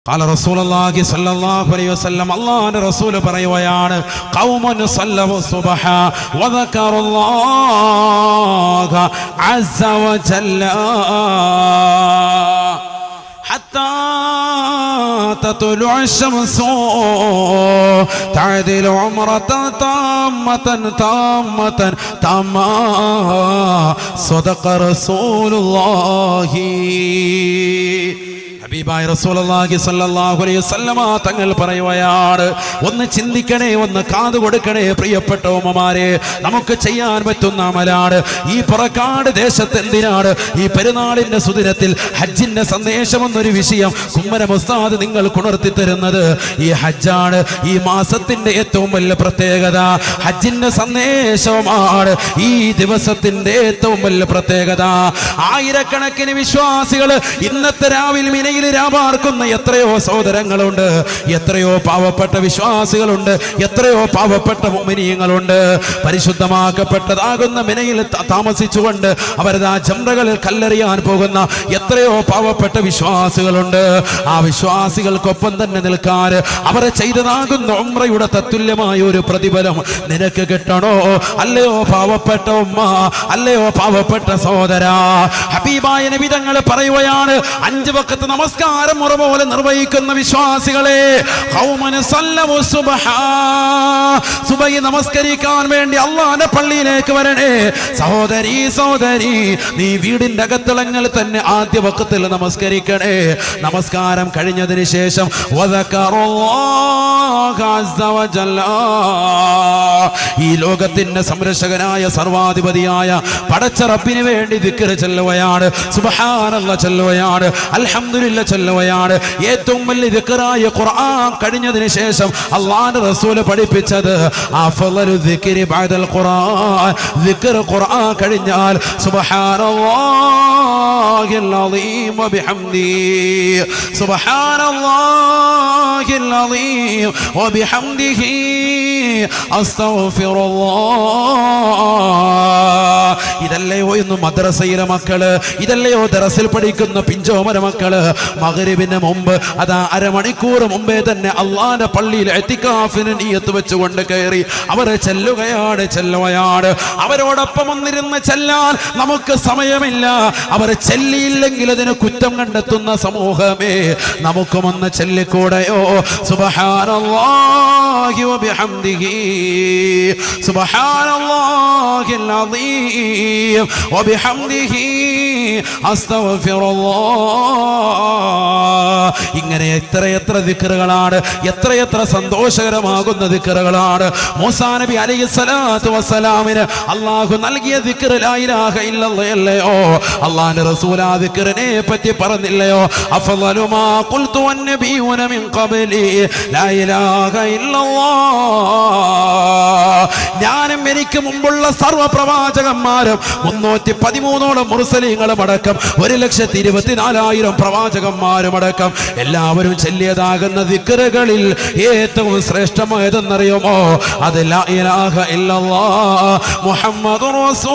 قال رسول الله صلى الله عليه وسلم അള്ളാഹുവിന്റെ റസൂൽ പറയുകയാണ് قوم صلوا الصبح وذكروا الله عز وجل حتى تطلع الشمس تعدل عمرة تامة تامة تامة صدق رسول الله ഹബീബായ റസൂലുള്ളാഹി സ്വല്ലല്ലാഹു അലൈഹി വസല്ലമ തങ്ങൾ പറയുകയാണ് ഒന്ന് ചിന്തിക്കണേ ഒന്ന് കാതു കൊടുക്കണേ പ്രിയപ്പെട്ട ഉമ്മമാരെ നമുക്ക് ചെയ്യാൻ പറ്റുന്ന അമലാണ് ഈ പുറക്കാട് ദേശത്ത് എന്തിനാണ് ഈ പെരുന്നാളിന്റെ സുദിനത്തിൽ ഹജ്ജിന്റെ സന്ദേശം എന്നൊരു വിഷയം കുമ്മന മുസ്താദ് നിങ്ങൾ ഉണർത്തി തരുന്നത് ഈ ഹജ്ജാണ് ഈ മാസത്തിന്റെ ഏറ്റവും വലിയ പ്രത്യേകത ഹജ്ജിന്റെ സന്ദേശമാണ് ഈ ദിവസത്തിന്റെ ഏറ്റവും വലിയ പ്രത്യേകത ആയിരക്കണക്കിന് വിശ്വാസികൾ ഇന്നത്തെ രാവിലെ മിനയിൽ രാപാർക്കുന്ന എത്രയോ സഹോദരങ്ങളുണ്ട് എത്രയോ പാവപ്പെട്ട വിശ്വാസികളുണ്ട് എത്രയോ പാവപ്പെട്ട മുമിനിയങ്ങളുണ്ട് പരിശുദ്ധമാക്കപ്പെട്ടതാകുന്ന മിനയിൽ ത- താമസിച്ചുകൊണ്ട് അവരതാ ജംറകളിൽ കല്ലെറിയാൻ പോകുന്ന എത്രയോ പാവപ്പെട്ട വിശ്വാസികളുണ്ട് ആ വിശ്വാസികൾക്കൊപ്പം തന്നെ നിൽക്കാൻ അവർ ചെയ്തതാകുന്ന ഉമ്രയുടെ തത്തുല്യമായ ഒരു പ്രതിഫലം നിനക്ക് കിട്ടണോ അല്ലയോ പാവപ്പെട്ട ഉമ്മ അല്ലയോ പാവപ്പെട്ട സഹോദര ഹബീബായ നബിതങ്ങൾ പറയുകയാണ് അഞ്ച് വക്കത്ത് നമസ്കാരം മുറ പോലെ നിർവഹിക്കുന്ന വിശ്വാസികളെ ഖൗമന് സല്ലമു സുബ്ഹാ. സുബഹി നമസ്കരിക്കാൻ വേണ്ടി അള്ളാന്റെ പള്ളിയിലേക്ക് വരണേ സഹോദരി സഹോദരി നീ വീടിന്റെ അകത്തിളങ്ങൾ തന്നെ ആദ്യ വക്കത്തിൽ നമസ്കരിക്കണേ നമസ്കാരം കഴിഞ്ഞതിന് ശേഷം വദക്കറുല്ലാഹ അസ്സ വജല്ല. ഈ ലോകത്തിന്റെ സംരക്ഷകനായ സർവാധിപതിയായ പടച്ച റബ്ബിന് വേണ്ടി ദിക്കറ് ചെല്ലുകയാണ് സുബ്ഹാനല്ലാഹ് ചെല്ലുകയാണ് അൽഹംദുലില്ല ചെല്ലുകയാണ് ഏറ്റവും വലിയ ദിക്കറായ ഖുർആൻ കഴിഞ്ഞതിന് ശേഷം അള്ളാഹുവിന്റെ റസൂല് പഠിപ്പിച്ചത് അഫ്ളലു ദിക്രി ബഅദൽ ഖുർആൻ ദിക്ർ ഖുർആൻ കഴിഞ്ഞാൽ സുബ്ഹാനല്ലാഹിൽ അളീം വബിഹംദി സുബ്ഹാനല്ലാഹിൽ അളീം വബിഹംദിഹി അസ്തഗ്ഫിറുല്ലാഹ് ഇതല്ലയോ ഇന്ന് മദ്രസയിലെ മക്കള് ഇതല്ലയോ ദറസിൽ പഠിക്കുന്ന പിഞ്ചോമര മക്കള് മകരിവിന് മുമ്പ് അതാ അരമണിക്കൂർ മുമ്പേ തന്നെ അള്ളാന്റെ പള്ളിയിൽ എത്തിക്കാഫിന് നീയത്ത് വെച്ചുകൊണ്ട് കയറി അവരെ ചെല്ലുകയാണ് ചെല്ലുകയാണ് അവരോടൊപ്പം ഒന്നിരുന്ന് ചെല്ലാൻ നമുക്ക് സമയമില്ല അവർ ചെല്ലിയില്ലെങ്കിൽ അതിന് കുറ്റം കണ്ടെത്തുന്ന സമൂഹമേ നമുക്കും ഒന്ന് ചെല്ലിക്കൂടെയോ സുബഹാനല്ലാഹി വബിഹംദിഹി സുബഹാനല്ലാഹിൽ അളീം വബിഹംദിഹി അസ്തഗ്ഫിറുല്ലാഹ് ഇങ്ങനെ എത്രയെത്ര ദിക്റുകളാണ് എത്രയെത്ര സന്തോഷകരമാകുന്ന ദിക്റുകളാണ് മൂസാ നബി അലൈഹി സ്വലാത്തു വസ്സലാമിന് അള്ളാഹു നൽകിയ ദിക്റ് ലാ ഇലാഹ ഇല്ലല്ലാഹ് അല്ലയോ അള്ളാഹിന്റെ റസൂൽ ആ ദിക്റിനെ പറ്റി പറഞ്ഞില്ലയോ അഫ്ളലു മാ ഖുൽതു വന്നബിയൂന മിൻ ഖബ്ലി ലാ ഇലാഹ ഇല്ലല്ലാഹ് ഞാനും എനിക്ക് മുമ്പുള്ള സർവ്വ പ്രവാചകന്മാരും മുന്നൂറ്റി പതിമൂന്നോളം മുർസലീങ്ങളും അടക്കം ഒരു ലക്ഷത്തി ഇരുപത്തിനാലായിരം പ്രവാചകന്മാരും അടക്കം എല്ലാവരും ചെല്ലിയതാകുന്ന ദിക്കറുകളിൽ ഏറ്റവും ശ്രേഷ്ഠമായതെന്നറിയുമോ അത് ലാ ഇലാഹ ഇല്ലല്ലാഹ് മുഹമ്മദുർ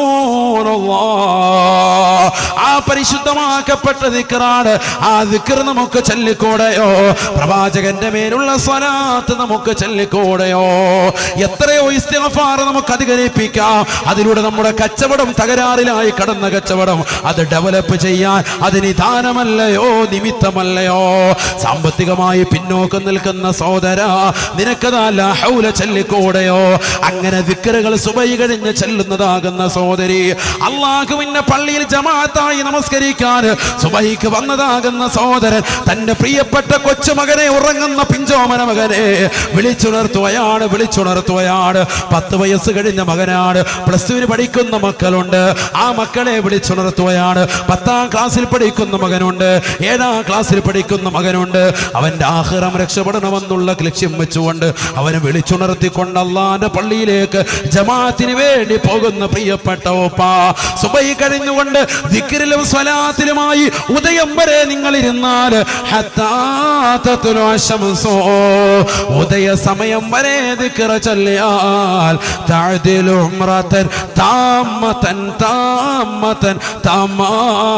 റസൂലുള്ളാഹ് ആ പരിശുദ്ധമാക്കപ്പെട്ട ദിക്കറാണ് ആ ദിക്കർ നമുക്ക് ചൊല്ലിക്കൂടെയോ പ്രവാചകന്റെ മേലുള്ള സ്വലാത്ത് നമുക്ക് ചൊല്ലിക്കൂടെയോ എത്രയോ ഇസ്തിഗ്ഫാർ നമുക്ക് അധികരിപ്പിക്കാം അതിലൂടെ നമ്മുടെ കച്ചവടം തകരാറിലായി കടന്ന കച്ചവടം അത് ഡെവലപ്പ് ചെയ്യാൻ അത് നിദാനമല്ലയോ നിമിത്തമല്ലയോ സാമ്പത്തികമായി പിന്നോക്കം നിൽക്കുന്ന സോദര നിനക്കതല്ല ഹൗല ചൊല്ലിക്കൂടെയോ അങ്ങനെ ദിക്കറുകൾ സുബൈ കഴിഞ്ഞ് ചെല്ലുന്നതാകുന്ന സോദരി അള്ളാഹുവിന്റെ പള്ളിയിൽ ജമാഅത്തായി നമസ്കരിക്കാൻ സുബൈക്ക് വന്നതാകുന്ന സോദരൻ തന്റെ പ്രിയപ്പെട്ട കൊച്ചുമകനെ ഉറങ്ങുന്ന പിഞ്ചോമന മകനെ വിളിച്ചുണർത്തുകയാണ് വിളിച്ചുണർത്തുകയാണ് പത്ത് വയസ്സ് കഴിഞ്ഞ മകനാണ് പ്ലസ് ടുവിന് പഠിക്കുന്ന മക്കളുണ്ട് ആ മക്കളെ വിളിച്ചുണർത്തുകയാണ് പത്താം ക്ലാസ്സിൽ പഠിക്കുന്ന മകനുണ്ട് ഏഴാം ക്ലാസ്സിൽ പഠിക്കുന്ന മകനുണ്ട് അവന്റെ ആഹ്റം രക്ഷപ്പെടണമെന്നുള്ള ലക്ഷ്യം വെച്ചുകൊണ്ട് അവനെ വിളിച്ചുണർത്തിക്കൊണ്ട് അള്ളാന്റെ പള്ളിയിലേക്ക് ജമാഅത്തിന് വേണ്ടി പോകുന്ന പ്രിയപ്പെട്ട ഓപ്പ സുബൈ കഴിഞ്ഞുകൊണ്ട് ദിക്റിലും സ്വലാത്തിലുമായി ഉദയം വരെ നിങ്ങൾ ഇരുന്നാൽ ഹത്താ തത്ലുഅ ശംസു. ഉദയ സമയം വരെ ദിക്ർ ദിക്ര ചൊല്ലിയാൽ തഅദിലു ഉംറതൻ താമതൻ താമതൻ തമാ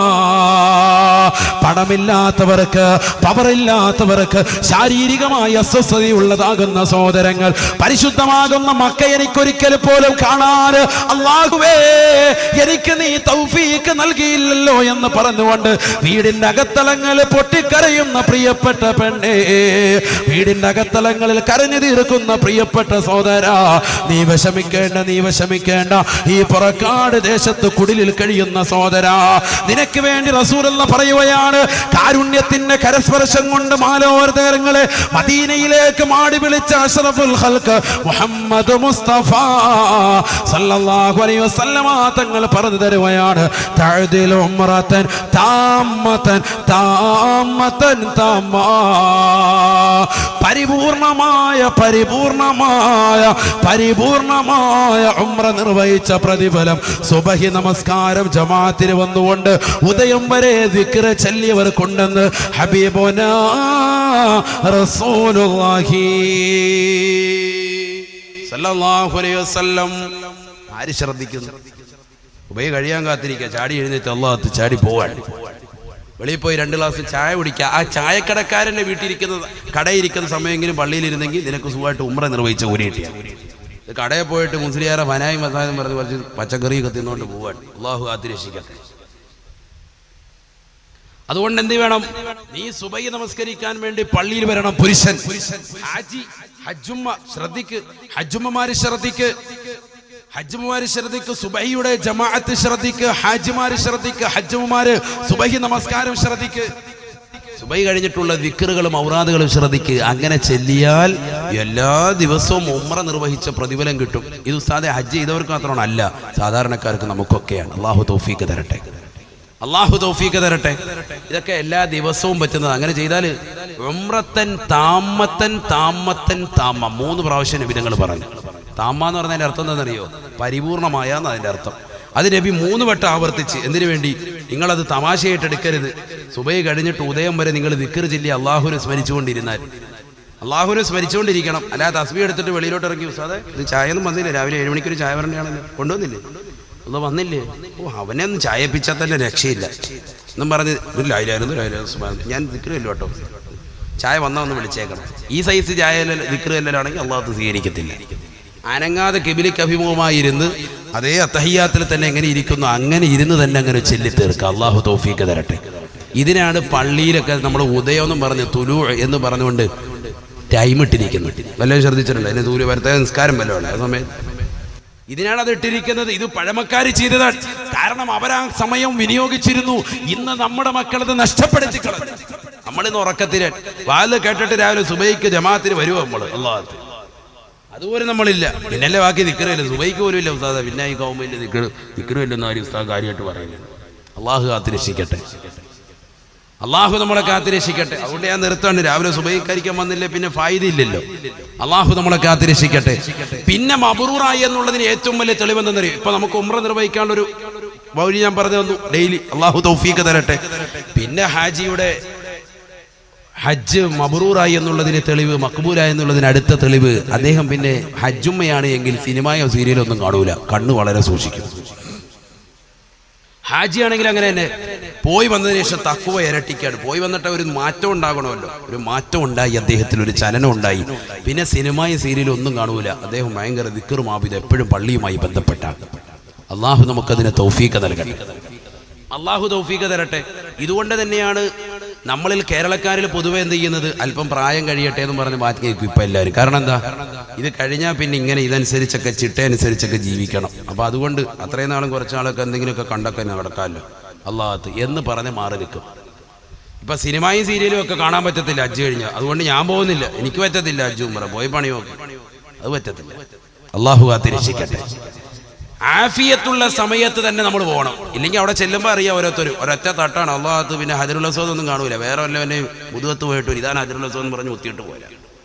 പണമില്ലാത്തവർക്ക് പവറില്ലാത്തവർക്ക് ശാരീരികമായി അസ്വസ്ഥതയുള്ളതാകുന്ന സഹോദരങ്ങൾ പരിശുദ്ധമാകുന്ന മക്ക എനിക്കൊരിക്കൽ പോലും കാണാൻ അള്ളാഹുവേ എനിക്ക് നീ തൗഫീക്ക് നൽകിയില്ലല്ലോ എന്ന് പറഞ്ഞുകൊണ്ട് വീടിന്റെ അകത്തളങ്ങളിൽ പൊട്ടിക്കരയുന്ന പ്രിയപ്പെട്ട പെണ്ണേ വീടിന്റെ അകത്തളങ്ങളിൽ കരഞ്ഞു തീർക്കുന്ന പ്രിയപ്പെട്ട സഹോദര നീ വിഷമിക്കേണ്ട നീ വിഷമിക്കേണ്ട ഈ പുറക്കാട് ദേശത്ത് കുടിലിൽ കഴിയുന്ന സഹോദര നിനക്ക് വേണ്ടി റസൂൽ എന്ന് പറയുകയാണ് കാരുണ്യത്തിന്റെ കരസ്പർശം കൊണ്ട് മാലോർത്തകരങ്ങളെ മദീനയിലേക്ക് മാടി വിളിച്ച അഷ്റഫുൽ ഖൽക്ക് മുഹമ്മദ് മുസ്തഫ സല്ലല്ലാഹു അലൈഹി വസല്ലമ തങ്ങൾ പറഞ്ഞു തരുകയാണ് തഅദിൽ ഉംറതൻ താമതൻ താമതൻ തമാ പരിപൂർണമായ പരിപൂർണമായ പരിപൂർണമായ ഉംറ നിർവഹിച്ച പ്രതിഫലം സുബഹി നമസ്കാരം ജമാഅത്തിന് വന്നുകൊണ്ട് ഉദയം വരെ ദിക്ര ചൊല്ലിയവർക്കുണ്ടെന്ന് ഹബീബുന റസൂലുള്ളാഹി സല്ലല്ലാഹു അലൈഹി വസല്ലം ആര് ശ്രദ്ധിക്കുന്നു ഉബൈ കഴിയാൻ കാത്തിരിക്കുക ചാടി എഴുന്നേറ്റ് അള്ളാഹത്ത് ചാടി പോവാൻ വെളിയിൽ പോയി രണ്ട് ഗ്ലാസ് ചായ കുടിക്കുക ആ ചായക്കടക്കാരൻ്റെ വീട്ടിലിരിക്കുന്ന കടയിരിക്കുന്ന സമയമെങ്കിലും പള്ളിയിലിരുന്നെങ്കിൽ നിനക്ക് സുഖമായിട്ട് ഉമ്ര നിർവഹിച്ച ഒരു കിട്ടിയാണ് ഇത് കടയിൽ പോയിട്ട് മുസ്ലിയാരെ ഫനായി മസാലും പറഞ്ഞ് കുറച്ച് പച്ചക്കറിയൊക്കെ തിന്നുകൊണ്ട് പോവാൻ അള്ളാഹു കാത്തിരക്ഷിക്കട്ടെ അതുകൊണ്ട് എന്ത് വേണം നീ സുബൈ നമസ്കരിക്കാൻ വേണ്ടി പള്ളിയിൽ വരണം പുരുഷൻ ഹാജി ഹജ്ജുമ്മ ശ്രദ്ധിക്ക് ഹജ്ജുമ്മമാര് ശ്രദ്ധിക്ക് ഹജ്ജുമാര് ശ്രദ്ധിക്ക് സുബഹിയുടെ ജമാഅത്ത് ശ്രദ്ധിക്ക് ഹാജിമാര് ശ്രദ്ധിക്ക് ഹജ്ജുമാര് സുബഹി നമസ്കാരം ശ്രദ്ധിക്ക് സുബൈ കഴിഞ്ഞിട്ടുള്ള വിക്കറുകളും ഔറാദുകളും ശ്രദ്ധിക്ക് അങ്ങനെ ചെല്ലിയാൽ എല്ലാ ദിവസവും ഉമ്ര നിർവഹിച്ച പ്രതിഫലം കിട്ടും ഇത് ഉസ്താദെ ഹജ്ജ് ചെയ്തവർക്ക് മാത്രമാണ് അല്ല സാധാരണക്കാർക്ക് നമുക്കൊക്കെയാണ് അള്ളാഹു തൗഫീക്ക് തരട്ടെ അള്ളാഹു തൗഫീക്ക് തരട്ടെ ഇതൊക്കെ എല്ലാ ദിവസവും പറ്റുന്നത് അങ്ങനെ ചെയ്താൽ ഉമ്രത്തൻ താമത്തൻ താമത്തൻ താമ മൂന്ന് പ്രാവശ്യം നബിതങ്ങൾ പറഞ്ഞു താമ എന്ന് പറഞ്ഞതിന്റെ അർത്ഥം എന്താണെന്നറിയോ പരിപൂർണമായ എന്ന് അതിന്റെ അർത്ഥം അത് നബി മൂന്ന് വട്ടം ആവർത്തിച്ച് എന്തിനു വേണ്ടി നിങ്ങളത് തമാശയായിട്ട് എടുക്കരുത് സുബൈ കഴിഞ്ഞിട്ട് ഉദയം വരെ നിങ്ങൾ ദിക്കർ ചൊല്ലി അള്ളാഹുവിനെ സ്മരിച്ചുകൊണ്ടിരുന്നാൽ അള്ളാഹുവിനെ സ്മരിച്ചുകൊണ്ടിരിക്കണം അല്ലാതെ തസ്ബി എടുത്തിട്ട് വെളിയിലോട്ട് ഇറങ്ങി ഉസ്താദെ ഇത് ചായ ഒന്നും വന്നില്ല രാവിലെ ഏഴ് മണിക്കൊരു ചായ പറഞ്ഞാണല്ലോ കൊണ്ടുവന്നില്ലേ അത് വന്നില്ലേ ഓ അവനെ ഒന്ന് ചായപ്പിച്ചാൽ തന്നെ രക്ഷയില്ല എന്നും പറഞ്ഞ് ഒരു ലായിലായിരുന്നു ലായിലായിരുന്നു സുബ്ഹാനല്ലാഹ്. ഞാൻ ദിക്കറില്ലോ കേട്ടോ ചായ വന്നാ ഒന്ന് വിളിച്ചേക്കണം ഈ സൈസ് ചായ ദിക്കറില്ലാണെങ്കിൽ അള്ളാഹത്ത് സ്വീകരിക്കത്തില്ല അനങ്ങാതെ കിബിലിക്ക് അഭിമുഖമായി ഇരുന്ന് അതേ അത്തഹിയാത്തിൽ തന്നെ എങ്ങനെ ഇരിക്കുന്നു അങ്ങനെ ഇരുന്ന് തന്നെ അങ്ങനെ ചെല്ലി തീർക്കുക അള്ളാഹു തൗഫീക്ക് തരട്ടെ ഇതിനാണ് പള്ളിയിലൊക്കെ നമ്മൾ ഉദയം എന്നും പറഞ്ഞ് തുലു എന്ന് പറഞ്ഞുകൊണ്ട് ടൈം ഇട്ടിരിക്കുന്നത് വല്ലതും ശ്രദ്ധിച്ചിട്ടുണ്ട് അതിന് തൂല് വരത്തെ നിസ്കാരം വല്ലതും ആ സമയം ഇതിനാണ് അത് ഇട്ടിരിക്കുന്നത് ഇത് പഴമക്കാർ ചെയ്തതാണ് കാരണം അവരാ സമയം വിനിയോഗിച്ചിരുന്നു ഇന്ന് നമ്മുടെ മക്കൾ ഇത് നഷ്ടപ്പെടുത്തി കളഞ്ഞു നമ്മളിന്ന് ഉറക്കത്തിന് വാല് കേട്ടിട്ട് രാവിലെ സുബൈക്ക് ജമാഅത്തിന് വരുമോ നമ്മൾ അള്ളാഹത്ത് അതുപോലെ നമ്മളില്ല പിന്നല്ലേ ബാക്കി നിൽക്കറില്ല സുബൈക്ക് പോലും ഇല്ല ഉസ്താദ പിന്നെ ഈ കൗമില്ല നിൽക്കറ് നിൽക്കറുമില്ലെന്ന് ആരും ഉസ്താദ് കാര്യമായിട്ട് പറയുന്നത് അള്ളാഹു കാത്തിരക്ഷിക്കട്ടെ അള്ളാഹു നമ്മളെ കാത്തിരക്ഷിക്കട്ടെ അതുകൊണ്ട് ഞാൻ നിർത്താണ് രാവിലെ സുബൈക്കരിക്കാൻ വന്നില്ലേ പിന്നെ ഫായിദ ഇല്ലല്ലോ അള്ളാഹു നമ്മളെ കാത്തിരക്ഷിക്കട്ടെ പിന്നെ മബറൂറായി എന്നുള്ളതിന് ഏറ്റവും വലിയ തെളിവെന്തെന്നറിയും ഇപ്പൊ നമുക്ക് ഉമ്ര നിർവഹിക്കാനുള്ള ഒരു വഴി ഞാൻ പറഞ്ഞു തന്നു ഡെയിലി അള്ളാഹു തൗഫീക്ക് തരട്ടെ പിന്നെ ഹാജിയുടെ ഹജ്ജ് മബറൂറായി എന്നുള്ളതിന് തെളിവ് മക്ബൂലായി എന്നുള്ളതിന് അടുത്ത തെളിവ് അദ്ദേഹം പിന്നെ ഹജ്ജുമ്മയാണ് എങ്കിൽ സിനിമയോ സീരിയലോ ഒന്നും കാണൂല കണ്ണ് വളരെ സൂക്ഷിക്കും ഹാജി ആണെങ്കിൽ അങ്ങനെ തന്നെ പോയി വന്നതിന് ശേഷം തക്കുവ ഇരട്ടിക്കാണ് പോയി വന്നിട്ട് ഒരു മാറ്റം ഉണ്ടാകണമല്ലോ ഒരു മാറ്റം ഉണ്ടായി അദ്ദേഹത്തിൽ ഒരു ചലനം ഉണ്ടായി പിന്നെ സിനിമയും സീരിയലും ഒന്നും കാണൂല അദ്ദേഹം ഭയങ്കര ദിക്കറും ആബിദ് എപ്പോഴും പള്ളിയുമായി ബന്ധപ്പെട്ടാണ് അള്ളാഹു നമുക്കതിന് തൗഫീക്ക് നൽകട്ടെ അള്ളാഹു തൗഫീക്ക് തരട്ടെ ഇതുകൊണ്ട് തന്നെയാണ് നമ്മളിൽ കേരളക്കാരിൽ പൊതുവെ എന്ത് ചെയ്യുന്നത് അല്പം പ്രായം കഴിയട്ടെ എന്ന് പറഞ്ഞ് മാറ്റി കേൾക്കും ഇപ്പൊ എല്ലാവരും കാരണം എന്താ ഇത് കഴിഞ്ഞാൽ പിന്നെ ഇങ്ങനെ ഇതനുസരിച്ചൊക്കെ ചിട്ട അനുസരിച്ചൊക്കെ ജീവിക്കണം അപ്പൊ അതുകൊണ്ട് അത്രയും നാളും കുറച്ചാളൊക്കെ എന്തെങ്കിലുമൊക്കെ കണ്ടൊക്കെ നടക്കാമല്ലോ അള്ളാഹത്ത് എന്ന് പറഞ്ഞ് മാറി നിൽക്കും ഇപ്പൊ സിനിമയും സീരിയലും ഒക്കെ കാണാൻ പറ്റത്തില്ല അജ്ജ് കഴിഞ്ഞാൽ അതുകൊണ്ട് ഞാൻ പോകുന്നില്ല എനിക്ക് പറ്റത്തില്ല അജ്ജു ഉമ്മറ പോയി പണി നോക്കും അത് പറ്റത്തില്ല അള്ളാഹു കാത്തിരക്ഷിക്കട്ടെ ആഫിയത്തുള്ള സമയത്ത് തന്നെ നമ്മൾ പോകണം ഇല്ലെങ്കിൽ അവിടെ ചെല്ലുമ്പോൾ അറിയാം ഓരോരുത്തർ ഒരൊറ്റ തട്ടാണ് അള്ളാഹത്ത് പിന്നെ ഹജറുലസോദ് ഒന്നും കാണൂല വേറെ വല്ലവനെ മുതുകത്ത് പോയിട്ട് വരും. ഇതാണ് ഹജറുലസോദ് എന്ന് പറഞ്ഞ് കുത്തിയിട്ട് പോരാ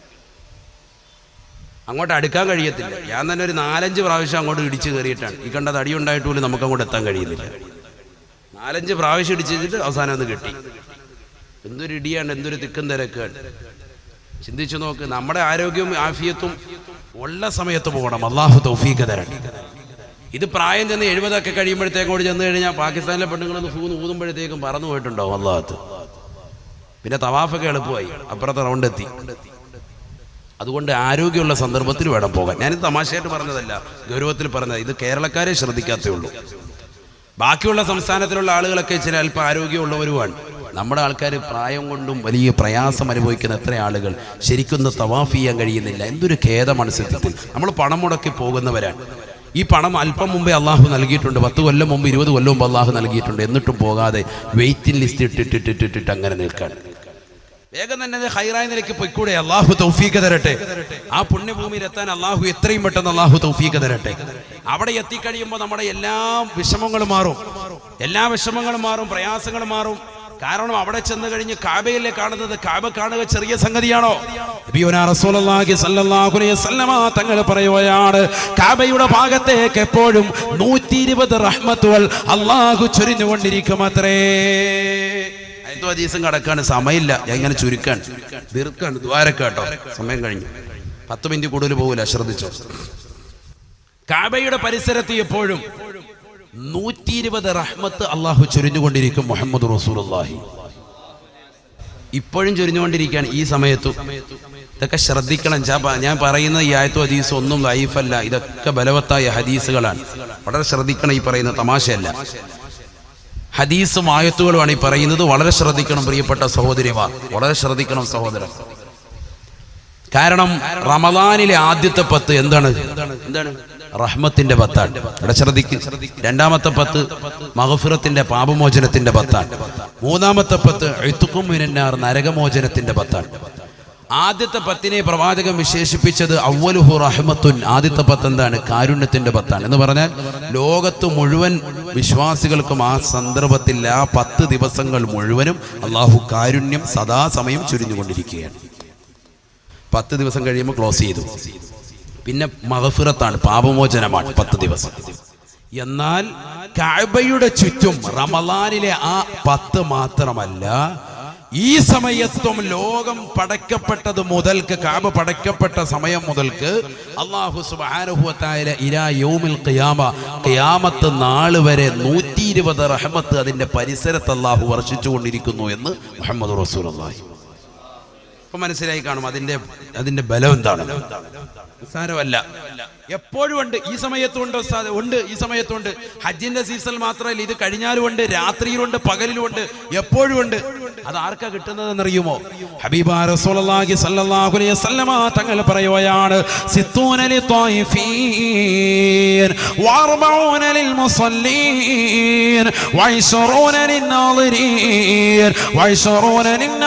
അങ്ങോട്ട് അടുക്കാൻ കഴിയത്തില്ല ഞാൻ തന്നെ ഒരു നാലഞ്ച് പ്രാവശ്യം അങ്ങോട്ട് ഇടിച്ച് കയറിയിട്ടാണ് ഈ കണ്ട തടി ഉണ്ടായിട്ട് പോലും നമുക്ക് അങ്ങോട്ട് എത്താൻ കഴിയുന്നില്ല നാലഞ്ച് പ്രാവശ്യം ഇടിച്ചിട്ട് അവസാനം ഒന്ന് കിട്ടി എന്തൊരു ഇടിയാണ് എന്തൊരു തിക്കും തിരക്കാണ് ചിന്തിച്ചു നോക്ക് നമ്മുടെ ആരോഗ്യവും ആഫിയത്തും ഉള്ള സമയത്ത് പോകണം അള്ളാഹു തൗഫീഖ് തരട്ടെ ഇത് പ്രായം ചെന്ന് എഴുപതൊക്കെ കഴിയുമ്പോഴത്തേക്കും കൂടി ചെന്ന് കഴിഞ്ഞാൽ പാകിസ്ഥാനിലെ പെണ്ണുങ്ങളൊന്ന് ഫൂന്ന് ഊതുമ്പോഴത്തേക്കും പറന്നു പോയിട്ടുണ്ടാവും അള്ളാഹത്ത് പിന്നെ തവാഫൊക്കെ എളുപ്പമായി അപ്പുറത്തെ റൗണ്ട് എത്തി അതുകൊണ്ട് ആരോഗ്യമുള്ള സന്ദർഭത്തിൽ വേണം പോകാൻ ഞാനിത് തമാശയായിട്ട് പറഞ്ഞതല്ല ഗൗരവത്തിൽ പറഞ്ഞത് ഇത് കേരളക്കാരെ ശ്രദ്ധിക്കാത്തേ ഉള്ളൂ ബാക്കിയുള്ള സംസ്ഥാനത്തിലുള്ള ആളുകളൊക്കെ ചില അല്പം ആരോഗ്യമുള്ളവരുമാണ് നമ്മുടെ ആൾക്കാർ പ്രായം കൊണ്ടും വലിയ പ്രയാസം അനുഭവിക്കുന്ന എത്ര ആളുകൾ ശരിക്കൊന്ന് തവാഫ് ചെയ്യാൻ കഴിയുന്നില്ല എന്തൊരു ഖേദമാണ് സത്യത്തിൽ നമ്മൾ പണം മുടക്കി പോകുന്നവരാണ് ഈ പണം അല്പം മുമ്പേ അള്ളാഹു നൽകിയിട്ടുണ്ട് പത്ത് കൊല്ലം മുമ്പ് ഇരുപത് കൊല്ലം മുമ്പ് അള്ളാഹു നൽകിയിട്ടുണ്ട് എന്നിട്ടും പോകാതെ വെയിറ്റിംഗ് ലിസ്റ്റ് ഇട്ടിട്ടിട്ടിട്ടിട്ട് അങ്ങനെ നിൽക്കാൻ വേഗം തന്നെ അത് ഹൈറായ നിലയ്ക്ക് പൊയ്ക്കൂടെ അള്ളാഹു തൗഫീഖ് തരട്ടെ ആ പുണ്യഭൂമിയിൽ എത്താൻ അള്ളാഹു എത്രയും പെട്ടെന്ന് അള്ളാഹു തൗഫീഖ് തരട്ടെ അവിടെ എത്തിക്കഴിയുമ്പോൾ നമ്മുടെ എല്ലാ വിഷമങ്ങളും മാറും എല്ലാ വിഷമങ്ങളും മാറും പ്രയാസങ്ങളും മാറും കാരണം അവിടെ ചെന്ന് കഴിഞ്ഞ് കാബയിലെ കാണുന്നത് കാബ കാണുക ചെറിയ സംഗതിയാണോ നബിയുനാ റസൂലുള്ളാഹി സ്വല്ലല്ലാഹു അലൈഹി വസല്ലമ തങ്ങൾ പറയുകയാണ് കാബയുടെ ഭാഗത്തേക്ക് എപ്പോഴും നൂറ്റി ഇരുപത് റഹ്മത്തുകൾ അള്ളാഹു ചൊരിഞ്ഞുകൊണ്ടിരിക്കും അത്രേ അയത്തു ഹദീസും കടക്കാണ് സമയമില്ല ഞാൻ ഇങ്ങനെ ചുരുക്കാണ് ദീർഘാണ് ദ്വാരക്കാട്ടോ സമയം കഴിഞ്ഞു പത്ത് മിനിറ്റ് കൂടുതൽ പോകില്ല ശ്രദ്ധിച്ചോ കാബയുടെ പരിസരത്ത് എപ്പോഴും നൂറ്റി ഇരുപത് റഹ്മത്ത് അള്ളാഹു ചൊരിഞ്ഞുകൊണ്ടിരിക്കും മുഹമ്മദ് റസൂലുള്ളാഹി ഇപ്പോഴും ചൊരിഞ്ഞുകൊണ്ടിരിക്കുകയാണ് ഈ സമയത്തും ഇതൊക്കെ ശ്രദ്ധിക്കണം ചാ പ- ഞാൻ പറയുന്ന ഈ ആയത്തു ഹദീസ് ഒന്നും ലൈഫല്ല ഇതൊക്കെ ബലവത്തായ ഹദീസുകളാണ് വളരെ ശ്രദ്ധിക്കണം ഈ പറയുന്ന തമാശയല്ല ഹദീസും ആയത്തുകളുമാണ് ഈ പറയുന്നത് വളരെ ശ്രദ്ധിക്കണം പ്രിയപ്പെട്ട സഹോദരിമാർ വളരെ ശ്രദ്ധിക്കണം സഹോദരൻ കാരണം റമദാനിലെ ആദ്യത്തെ പത്ത് എന്താണ് എന്താണ് റഹ്മത്തിന്റെ പത്താണ് ഇവിടെ ശ്രദ്ധിക്കും രണ്ടാമത്തെ പത്ത് മഹഫിറത്തിന്റെ പാപമോചനത്തിന്റെ പത്താണ് മൂന്നാമത്തെ പത്ത് എഴുത്തുക്കും മിനന്നാർ നരകമോചനത്തിന്റെ പത്താണ് ആദ്യത്തെ പത്തിനെ പ്രവാചകൻ വിശേഷിപ്പിച്ചത് അവലുഹു റഹ്മത്തുൻ ആദ്യത്തെ പത്ത് എന്താണ് കാരുണ്യത്തിന്റെ പത്താണ് എന്ന് പറഞ്ഞാൽ ലോകത്ത് മുഴുവൻ വിശ്വാസികൾക്കും ആ സന്ദർഭത്തിൽ ആ പത്ത് ദിവസങ്ങൾ മുഴുവനും അള്ളാഹു കാരുണ്യം സദാസമയം ചുരിഞ്ഞുകൊണ്ടിരിക്കുകയാണ് പത്ത് ദിവസം കഴിയുമ്പോൾ ക്ലോസ് ചെയ്തു പിന്നെ മഹഫിറത്താണ് പാപമോചനമാണ് പത്ത് ദിവസം എന്നാൽ കഅബയുടെ ചുറ്റും റമലാനിലെ ആ പത്ത് മാത്രമല്ല ഈ സമയത്തും ലോകം പടക്കപ്പെട്ടത് മുതൽക്ക് കാബ പടക്കപ്പെട്ട സമയം മുതൽക്ക് അള്ളാഹു സുബാനുഭവത്തായ ഇരാ യൗമിൽ ഖിയാമ ഖിയാമത്ത് നാള് വരെ നൂറ്റി ഇരുപത് റഹ്മത്ത് അതിന്റെ പരിസരത്ത് അള്ളാഹു വർഷിച്ചുകൊണ്ടിരിക്കുന്നു എന്ന് മുഹമ്മദ് റസൂൽ അള്ളാഹി ഇപ്പൊ മനസ്സിലായി കാണും അതിന്റെ അതിന്റെ ബലം എന്താണ് നിസ്സാരമല്ല എപ്പോഴും ഉണ്ട് ഈ സമയത്തും ഉണ്ട് ഉസ്താദ് ഉണ്ട് ഈ സമയത്തുണ്ട് ഹജ്ജിന്റെ സീസൺ മാത്രമല്ല ഇത് കഴിഞ്ഞാലും ഉണ്ട് രാത്രിയിലുണ്ട് പകലിലുണ്ട് എപ്പോഴും ഉണ്ട് അത് ആർക്കാ കിട്ടുന്നതെന്നറിയുമോ ഹബീബ റസൂലുള്ളാഹി സ്വല്ലല്ലാഹു അലൈഹി വസല്ലമ തങ്ങൾ പറയുകയാണ് സിത്തൂന ലിത്വായിഫീൻ വഅർബഊന ലിൽമുസല്ലീൻ വഇശ്റൂന ലിന്നാളിരീൻ വഇശ്റൂന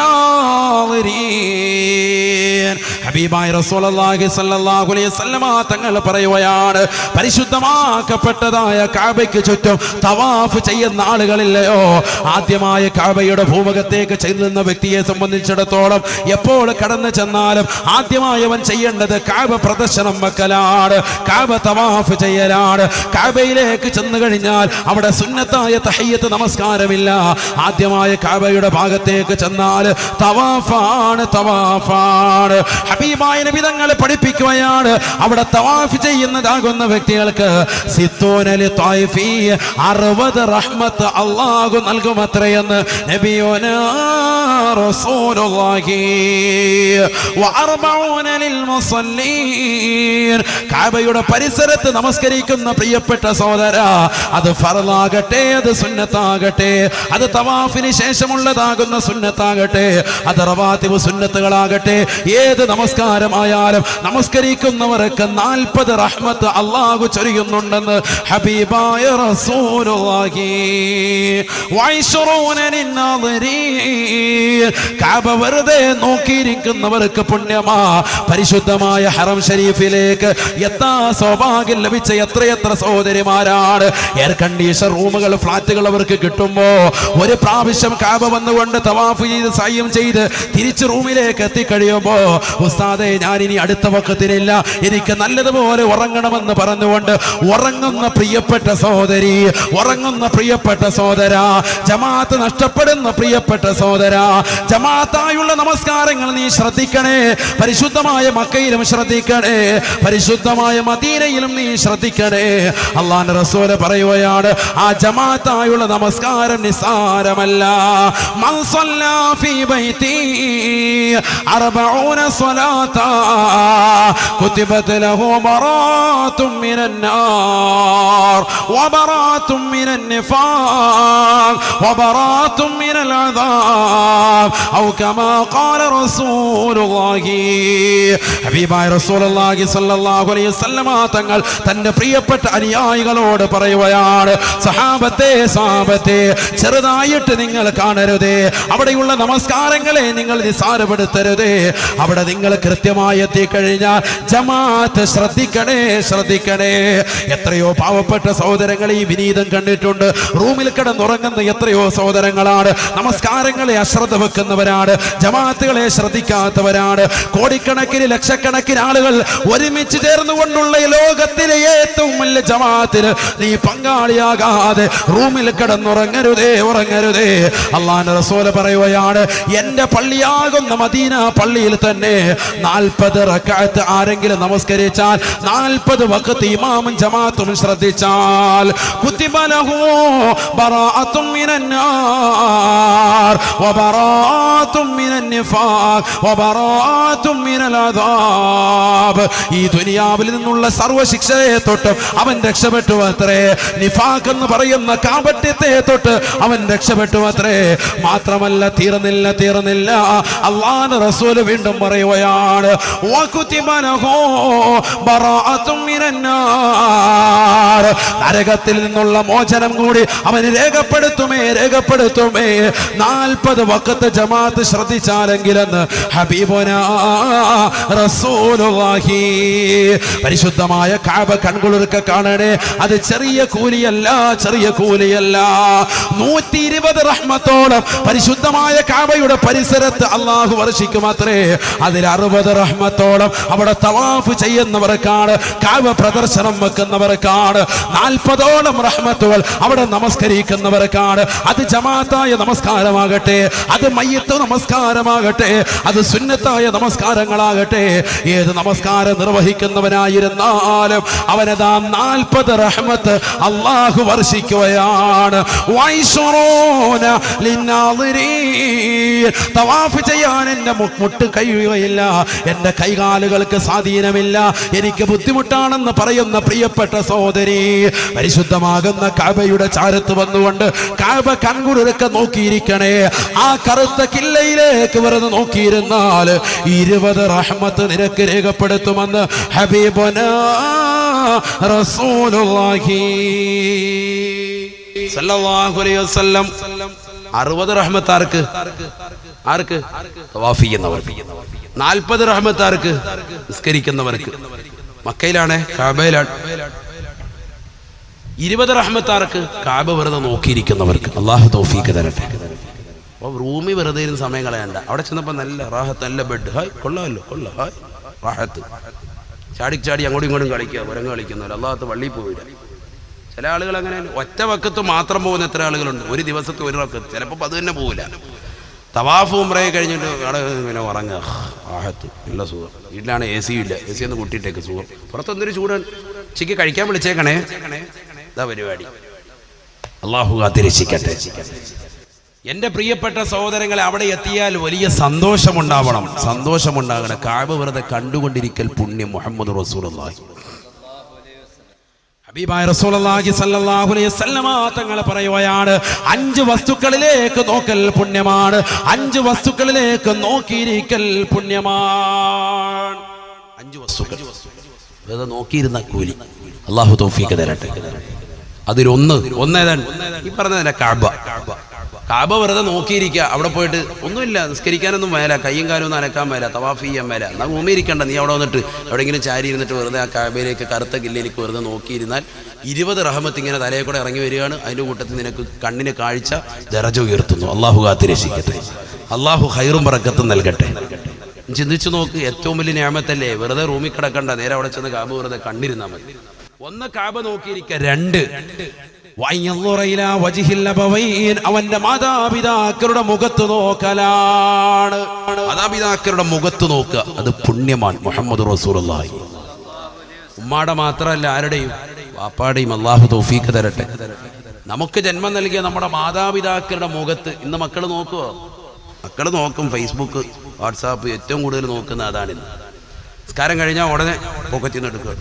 ലിന്നാളിരീൻ ഹബീബായ റസൂലുള്ളാഹി സ്വല്ലല്ലാഹു അലൈഹി വസല്ലമ തങ്ങൾ പറയുകയാണ് പരിശുദ്ധമാക്കപ്പെട്ടതായ കാബയ്ക്ക് ചുറ്റും തവാഫ് ചെയ്യുന്ന ആളുകളില്ലയോ ആദ്യമായ കാബയുടെ ഭൂമുഖത്തേക്ക് ചെല്ലുന്ന വ്യക്തിയെ സംബന്ധിച്ചിടത്തോളം എപ്പോൾ കടന്നു ചെന്നാലും ആദ്യമായി അവൻ ചെയ്യേണ്ടത് കാബ പ്രദർശനം വെക്കലാണ് കാബ തവാഫ് ചെയ്യലാണ് കാബയിലേക്ക് ചെന്നു കഴിഞ്ഞാൽ അവിടെ സുന്നത്തായ തഹയ്യത്ത് നമസ്കാരമില്ല ആദ്യമായ കാബയുടെ ഭാഗത്തേക്ക് ചെന്നാൽ തവാഫാണ് തവാഫാണ് ഹബീബായ നബിതങ്ങളെ പഠിപ്പിക്കുകയാണ് അവിടെ തവാഫ് ചെയ്യുന്നതാകുന്ന വ്യക്തികൾക്ക് സിത്തോനലി ത്വായിഫി അറുപത് റഹ്മത്ത് അള്ളാഹു നൽകുമത്രയെന്ന് നബിയോന റസൂലുള്ളാഹി വഅർബഊന ലിൽമുസല്ലീൻ കഅബയുടെ പരിസരത്ത് നമസ്കരിക്കുന്ന പ്രിയപ്പെട്ട സഹോദര അത് ഫറലാകട്ടെ അത് സുന്നത്താകട്ടെ അത് തവാഫിന് ശേഷമുള്ളതാകുന്ന സുന്നത്താകട്ടെ അത് റവാത്തിബ് സുന്നത്തുകളാകട്ടെ ഏത് നമസ്കാരമായാലും നമസ്കരിക്കുന്നവർക്ക് നാൽപ്പത് റഹ്മത്ത് അള്ളാഹു ചൊരിയുന്നുണ്ടെന്ന് ഹബീബായ റസൂലുള്ളാഹി വൈശ്റൂന ലിന്നാദിരീൻ കഅബ വെറുതെ നോക്കിയിരിക്കുന്നവർക്ക് പുണ്യമാ പരിശുദ്ധമായ ഹറം ഷരീഫിലേക്ക് എത്താ സൗഭാഗ്യം ലഭിച്ച എത്രയെത്ര സഹോദരിമാരാണ് എയർ കണ്ടീഷൻ റൂമുകൾ ഫ്ലാറ്റുകൾ അവർക്ക് കിട്ടുമ്പോ ഒരു പ്രാവശ്യം കാബ വന്നുകൊണ്ട് തവാഫ് ചെയ്ത് സയ്യം ചെയ്ത് തിരിച്ച് റൂമിലേക്ക് എത്തിക്കഴിയുമ്പോ ഉസ്താദെ ഞാൻ ഇനി അടുത്ത വക്കത്തിനില്ല എനിക്ക് നല്ലതുപോലെ ഉറങ്ങണമെന്ന് പറഞ്ഞുകൊണ്ട് ഉറങ്ങുന്ന പ്രിയപ്പെട്ട സഹോദരി ഉറങ്ങുന്ന പ്രിയപ്പെട്ട സഹോദര ജമാഅത്ത് നഷ്ടപ്പെടുന്ന പ്രിയപ്പെട്ട സഹോദര ജമാഅത്തായുള്ള നമസ്കാരങ്ങൾ നീ ശ്രദ്ധിക്കണേ പരിശുദ്ധമായ മക്കയിലും ശ്രദ്ധിക്കണേ പരിശുദ്ധമായ മദീനയിലും നീ ശ്രദ്ധിക്കണേ അള്ളാന്റെ റസൂല് പറയുകയാണ് ആ ജമാഅത്തായുള്ള നമസ്കാരം നിസ്സാരമല്ല മൻ സ്വല്ലാ ഫീ ബൈതി അർബഊന സ്വലാത്താ كتبت له براءة من النار وبراءة من النفاق وبراءة من العذاب أو كما قال رسول الله ഹബീബായ റസൂലുള്ളാഹി സ്വല്ലല്ലാഹു അലൈഹി വസല്ലമ തങ്ങൾ തന്റെ പ്രിയപ്പെട്ട അനുയായികളോട് പറയുകയാണ് സഹാബത്തെ സഹാബത്തെ ചെറുതായിട്ട് നിങ്ങൾ കാണരുതേ അവിടെയുള്ള നമസ്കാരങ്ങളെ നിങ്ങൾ നിസ്സാരപ്പെടുത്തരുതേ അവിടെ നിങ്ങൾ കൃത്യമായി എത്തിക്കഴിഞ്ഞാൽ ജമാഅത്ത് ശ്രദ്ധിക്കണേ ശ്രദ്ധിക്കണേ എത്രയോ പാവപ്പെട്ട സഹോദരങ്ങൾ ഈ വിനീതം കണ്ടിട്ടുണ്ട് റൂമിൽ കിടന്നുറങ്ങുന്ന എത്രയോ സഹോദരങ്ങളാണ് നമസ്കാരങ്ങളെ അശ്രദ്ധ വെക്കുന്നവരാണ് ജമാഅത്തുകളെ ശ്രദ്ധിക്കാത്തവരാണ് കോടിക്കണക്കിന് ലക്ഷക്കണക്കിന് ആളുകൾ ഒരുമിച്ച് ചേർന്നുകൊണ്ടുള്ള ഈ ലോകത്തിലെ ഏറ്റവും വലിയ ജമാഅത്തിന് നീ പങ്കാളിയാകാതെ റൂമിൽ കിടന്നുറങ്ങരുതേ ഉറങ്ങരുതേ അള്ളാന്റെ റസൂല് പറയുകയാണ് എന്റെ പള്ളിയാകുന്ന മദീന പള്ളിയിൽ തന്നെ നാൽപ്പത് റക്കാത്ത് ആരെങ്കിലും നമസ്കരിച്ചാൽ നാൽപ്പത് വക്കത്ത് ഇമാമും ജമാഅത്തും ശ്രദ്ധിച്ചാൽ കുത്തിബലഹു ബറാഅത്തും മിനന്നാർ വബറാഅത്തും മിനൻ നിഫാഖ് വബറാഅത്തും മിനൽ അദാബ് ഈ ദുനിയാവിൽ നിന്നുള്ള സർവ്വ ശിക്ഷയെ തൊട്ട് അവൻ രക്ഷപ്പെട്ടു അത്രേ നിഫാഖ് എന്ന് പറയുന്ന കാപട്യത്തെ തൊട്ട് അവൻ രക്ഷപ്പെട്ടു അത്രേ മാത്രമല്ല തീർന്നില്ല തീർന്നില്ല അള്ളാഹ് റസൂല് വീണ്ടും പറയുകയാണ് وكتب له براءة من النار നരകത്തിൽ നിന്നുള്ള മോചനം കൂടി അവന് രേഖപ്പെടുത്തുമേ രേഖപ്പെടുത്തുമേ നാൽപ്പത് വക്കത്ത് ജമാഅത്ത് ശ്രദ്ധിച്ചാലെങ്കിലെന്ന് ഹബീബുന റസൂലുള്ളാഹി പരിശുദ്ധമായ കാബ കൺകുളിർക്ക കാണണേ അത് ചെറിയ കൂലിയല്ല ചെറിയ കൂലിയല്ല നൂറ്റി ഇരുപത് റഹ്മത്തോളം പരിശുദ്ധമായ കാബയുടെ പരിസരത്ത് അള്ളാഹു വർഷിക്കുമത്രേ അതിൽ അറുപത് റഹ്മത്തോളം അവിടെ തവാഫ് ചെയ്യുന്നവർക്കാണ് കാബ പ്രദർശനം വെക്കുന്നവർക്കാണ് നാൽപ്പതോളം റഹ്മത്തുകൾ അവിടെ നമസ്കരിക്കുന്നവർക്കാണ് അത് ജമാഅത്തായ നമസ്കാരമാകട്ടെ അത് മയ്യത്ത് നമസ്കാരമാകട്ടെ അത് സുന്നത്തായ നമസ്കാരങ്ങളാകട്ടെ ഏത് നമസ്കാരം നിർവഹിക്കുന്നവനായിരുന്നാലും അവനതാ നാൽപ്പത് റഹ്മത്ത് അള്ളാഹു വർഷിക്കുകയാണ് വൈശ്വറൂന ലിന്നാളിരീൻ. തവാഫ് ചെയ്യാൻ എന്റെ മു- മുട്ട് കഴിയുകയില്ല എന്റെ കൈകാലുകൾക്ക് സ്വാധീനമില്ല എനിക്ക് ബുദ്ധിമുട്ടാണെന്ന് പറയുന്ന പ്രിയപ്പെട്ട സഹോദരി പരിശുദ്ധമാകുന്ന കാബയുടെ ചാരത്ത് വന്നുകൊണ്ട് കാബ കൺകുളിരൊക്കെ നോക്കിയിരിക്കണേ ആ കറുത്ത കില്ലയിലേക്ക് വെറുതെ നോക്കിയിരുന്നാൽ ഇരുപത് റഹ്മത്ത് നിനക്ക് രേഖപ്പെടുത്തുമെന്ന് ഹബീബന റസൂലുള്ളാഹി സല്ലല്ലാഹു അലൈഹി വസല്ലം അറുപത് റഹ്മത്ത് ആർക്ക് ആർക്ക് തവാഫ് ചെയ്യുന്നവർക്ക് നാൽപ്പത് റഹ്മത്ത് ആർക്ക് നിസ്കരിക്കുന്നവർക്ക് മക്കയിലാണ് കാബയിലാണ് ഇരുപത് റഹ്മത്താർക്ക് കാബ വെറുതെ നോക്കിയിരിക്കുന്നവർക്ക് അള്ളാഹു തൗഫീക്ക് തരട്ടെ അപ്പോൾ റൂമിൽ വെറുതെ ഇരുന്ന് സമയം കളയണ്ട അവിടെ ചെന്നപ്പോൾ നല്ല റാഹത്ത് നല്ല ബെഡ് ഹായ് കൊള്ളാമല്ലോ കൊള്ളാം ഹായ് റാഹത്ത് ചാടി ചാടി അങ്ങോട്ടും ഇങ്ങോട്ടും കളിക്കുക ഉരങ്ങ് കളിക്കുന്നവർ അള്ളാഹത്ത് വള്ളിയിൽ പോയില്ല ചില ആളുകൾ അങ്ങനെ ഒറ്റ വക്കത്ത് മാത്രം പോകുന്ന എത്ര ആളുകളുണ്ട് ഒരു ദിവസത്തെ ഒരു വക്കത്ത് ചിലപ്പോൾ അത് തന്നെ പോകില്ല തവാഫ് ഉമ്രയെ കഴിഞ്ഞിട്ട് അവിടെ ഇങ്ങനെ ഉറങ്ങുക ആഹത്ത് നല്ല സുഖം വീട്ടിലാണ് എ സി ഇല്ല എ സി ഒന്ന് കൂട്ടിയിട്ടേക്ക് സുഖം പുറത്തൊന്നൊരു ചൂടൻ ഉച്ചയ്ക്ക് കഴിക്കാൻ വിളിച്ചേക്കണേ ഇതാ പരിപാടി അള്ളാഹു കാത്തിരക്ഷിക്കട്ടെ എന്റെ പ്രിയപ്പെട്ട സഹോദരങ്ങളെ അവിടെ എത്തിയാൽ വലിയ സന്തോഷമുണ്ടാവണം സന്തോഷമുണ്ടാകണം കാബ് വെറുതെ കണ്ടുകൊണ്ടിരിക്കൽ പുണ്യം മുഹമ്മദ് റസൂലുള്ളാഹി ഹബീബായ റസൂലുള്ളാഹി സ്വല്ലല്ലാഹു അലൈഹി വസല്ലമ തങ്ങൾ പറയുകയാണ് അഞ്ച് വസ്തുക്കളിലേക്ക് നോക്കൽ പുണ്യമാണ് അഞ്ച് വസ്തുക്കളിലേക്ക് നോക്കിയിരിക്കൽ പുണ്യമാണ് അഞ്ച് വസ്തുക്കൾ വെറുതെ നോക്കിയിരുന്ന കൂലി അള്ളാഹു തൗഫീക്ക് തരട്ടെ അതിലൊന്ന് ഒന്നേതാണ് ഈ പറഞ്ഞതന്നെ കാബ കാബ വെറുതെ നോക്കിയിരിക്കുക അവിടെ പോയിട്ട് ഒന്നുമില്ല നിസ്കരിക്കാനൊന്നും മേല കയ്യും കാലും ഒന്നും അനക്കാൻ മേല തവാഫ് ചെയ്യാൻ മേല എന്നാൽ ഭൂമി ഇരിക്കണ്ട നീ അവിടെ വന്നിട്ട് എവിടെയെങ്കിലും ചാരി ഇരുന്നിട്ട് വെറുതെ ആ കാബയിലേക്ക് കറുത്ത കില്ലിലേക്ക് വെറുതെ നോക്കിയിരുന്നാൽ ഇരുപത് റഹമത്ത് ഇങ്ങനെ തലയെ കൂടെ ഇറങ്ങി വരികയാണ് അതിൻ്റെ കൂട്ടത്തിൽ നിനക്ക് കണ്ണിന് കാഴ്ച ദറജ ഉയർത്തുന്നു അള്ളാഹു കാത്തിരക്ഷിക്കട്ടെ അള്ളാഹു ഹൈറും പറക്കത്തും നൽകട്ടെ ചിന്തിച്ചു നോക്ക് ഏറ്റവും വലിയ ഞാമത്തല്ലേ വെറുതെ റൂമിൽ കിടക്കണ്ട നേരെ അവിടെ ചെന്ന് കാബ് വെറുതെ കണ്ടിരുന്നാൽ മതി ഒന്ന് കാബ് നോക്കിയിരിക്കുക രണ്ട് വയ്യന്നുറ ഇലാ വജിഹിൽ അബവൈൻ. അവന്റെ മാതാപിതാക്കളുടെ മുഖത്ത് നോക്കലാണ് മാതാപിതാക്കളുടെ മുഖത്ത് നോക്കുക അത് പുണ്യമാണ് മുഹമ്മദ് റസൂലുള്ളാഹി ഉമ്മാടെ മാത്രമല്ല ആരുടെയും വാപ്പാടെയും അള്ളാഹു തൗഫീക്ക് തരട്ടെ നമുക്ക് ജന്മം നൽകിയ നമ്മുടെ മാതാപിതാക്കളുടെ മുഖത്ത് ഇന്ന് മക്കൾ നോക്കുവോ മക്കൾ നോക്കും ഫേസ്ബുക്ക് വാട്സാപ്പ് ഏറ്റവും കൂടുതൽ നോക്കുന്ന അതാണിന്ന് നിസ്കാരം കഴിഞ്ഞാൽ ഉടനെ പോക്കറ്റിൽ നിന്ന് എടുക്കുക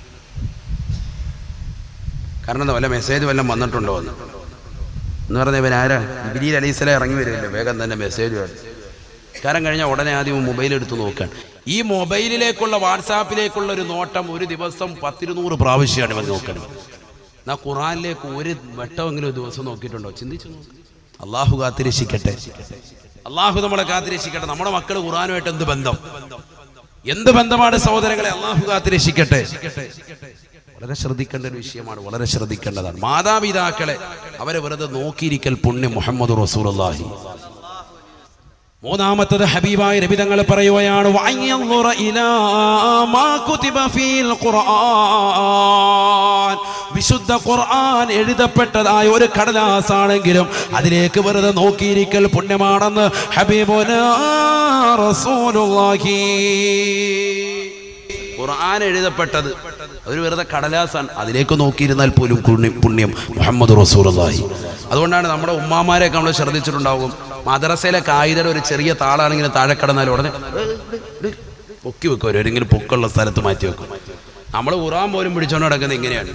കാരണം എന്താ വല്ല മെസ്സേജ് വല്ലതും വന്നിട്ടുണ്ടോ എന്ന് എന്ന് പറഞ്ഞ ഇവൻ ആരാ ഇബിരിയിൽ അലീസല ഇറങ്ങി വരുമല്ലോ വേഗം തന്നെ മെസ്സേജ് വരും കാരണം കഴിഞ്ഞാൽ ഉടനെ ആദ്യം മൊബൈൽ എടുത്ത് നോക്കാൻ ഈ മൊബൈലിലേക്കുള്ള വാട്സാപ്പിലേക്കുള്ള ഒരു നോട്ടം ഒരു ദിവസം പത്തിരുന്നൂറ് പ്രാവശ്യമാണ് ഇവൻ നോക്കണം എന്നാ ഖുറാനിലേക്ക് ഒരു വട്ടമെങ്കിലും ഒരു ദിവസം നോക്കിയിട്ടുണ്ടോ ചിന്തിച്ചു നോക്ക് അള്ളാഹു കാത്തിരക്ഷിക്കട്ടെ അള്ളാഹു നമ്മളെ കാത്തിരക്ഷിക്കട്ടെ നമ്മുടെ മക്കൾ ഖുറാനുമായിട്ട് എന്ത് ബന്ധം എന്ത് ബന്ധമാണ് സഹോദരങ്ങളെ അള്ളാഹു കാത്തിരക്ഷിക്കട്ടെ വളരെ ശ്രദ്ധിക്കേണ്ട ഒരു വിഷയമാണ് വളരെ ശ്രദ്ധിക്കേണ്ടതാണ് മാതാപിതാക്കളെ അവരെ വെറുതെ നോക്കിയിരിക്കൽ പുണ്യം മുഹമ്മദ് റസൂലുള്ളാഹി മൂന്നാമത്തത് ഹബീബായ രബിതങ്ങൾ പറയുകയാണ് വയ്യന്നുറ ഇലാ മാ കുതിബ ഫീൽ ഖുർആൻ. വിശുദ്ധ ഖുർആൻ എഴുതപ്പെട്ടതായ ഒരു കടലാസാണെങ്കിലും അതിലേക്ക് വെറുതെ നോക്കിയിരിക്കൽ പുണ്യമാണെന്ന് ഹബീബുന റസൂലുള്ളാഹി ഖുർആൻ എഴുതപ്പെട്ടത് അതൊരു വെറുതെ കടലാസാണ് അതിലേക്ക് നോക്കിയിരുന്നാൽ പോലും പുണ്യം പുണ്യം മുഹമ്മദ് റസൂലുള്ളാഹി അതുകൊണ്ടാണ് നമ്മുടെ ഉമ്മാമാരെയൊക്കെ നമ്മൾ ശ്രദ്ധിച്ചിട്ടുണ്ടാവും മദ്രസയിലെ കായികയുടെ ഒരു ചെറിയ താളാണെങ്കിൽ താഴെ കിടന്നാൽ ഉടനെ പൊക്കി വെക്കും അവരെങ്കിലും പൊക്കുള്ള സ്ഥലത്ത് മാറ്റി വെക്കും നമ്മൾ ഖുർആൻ പോലും പിടിച്ചോണ്ട് നടക്കുന്നത് ഇങ്ങനെയാണ്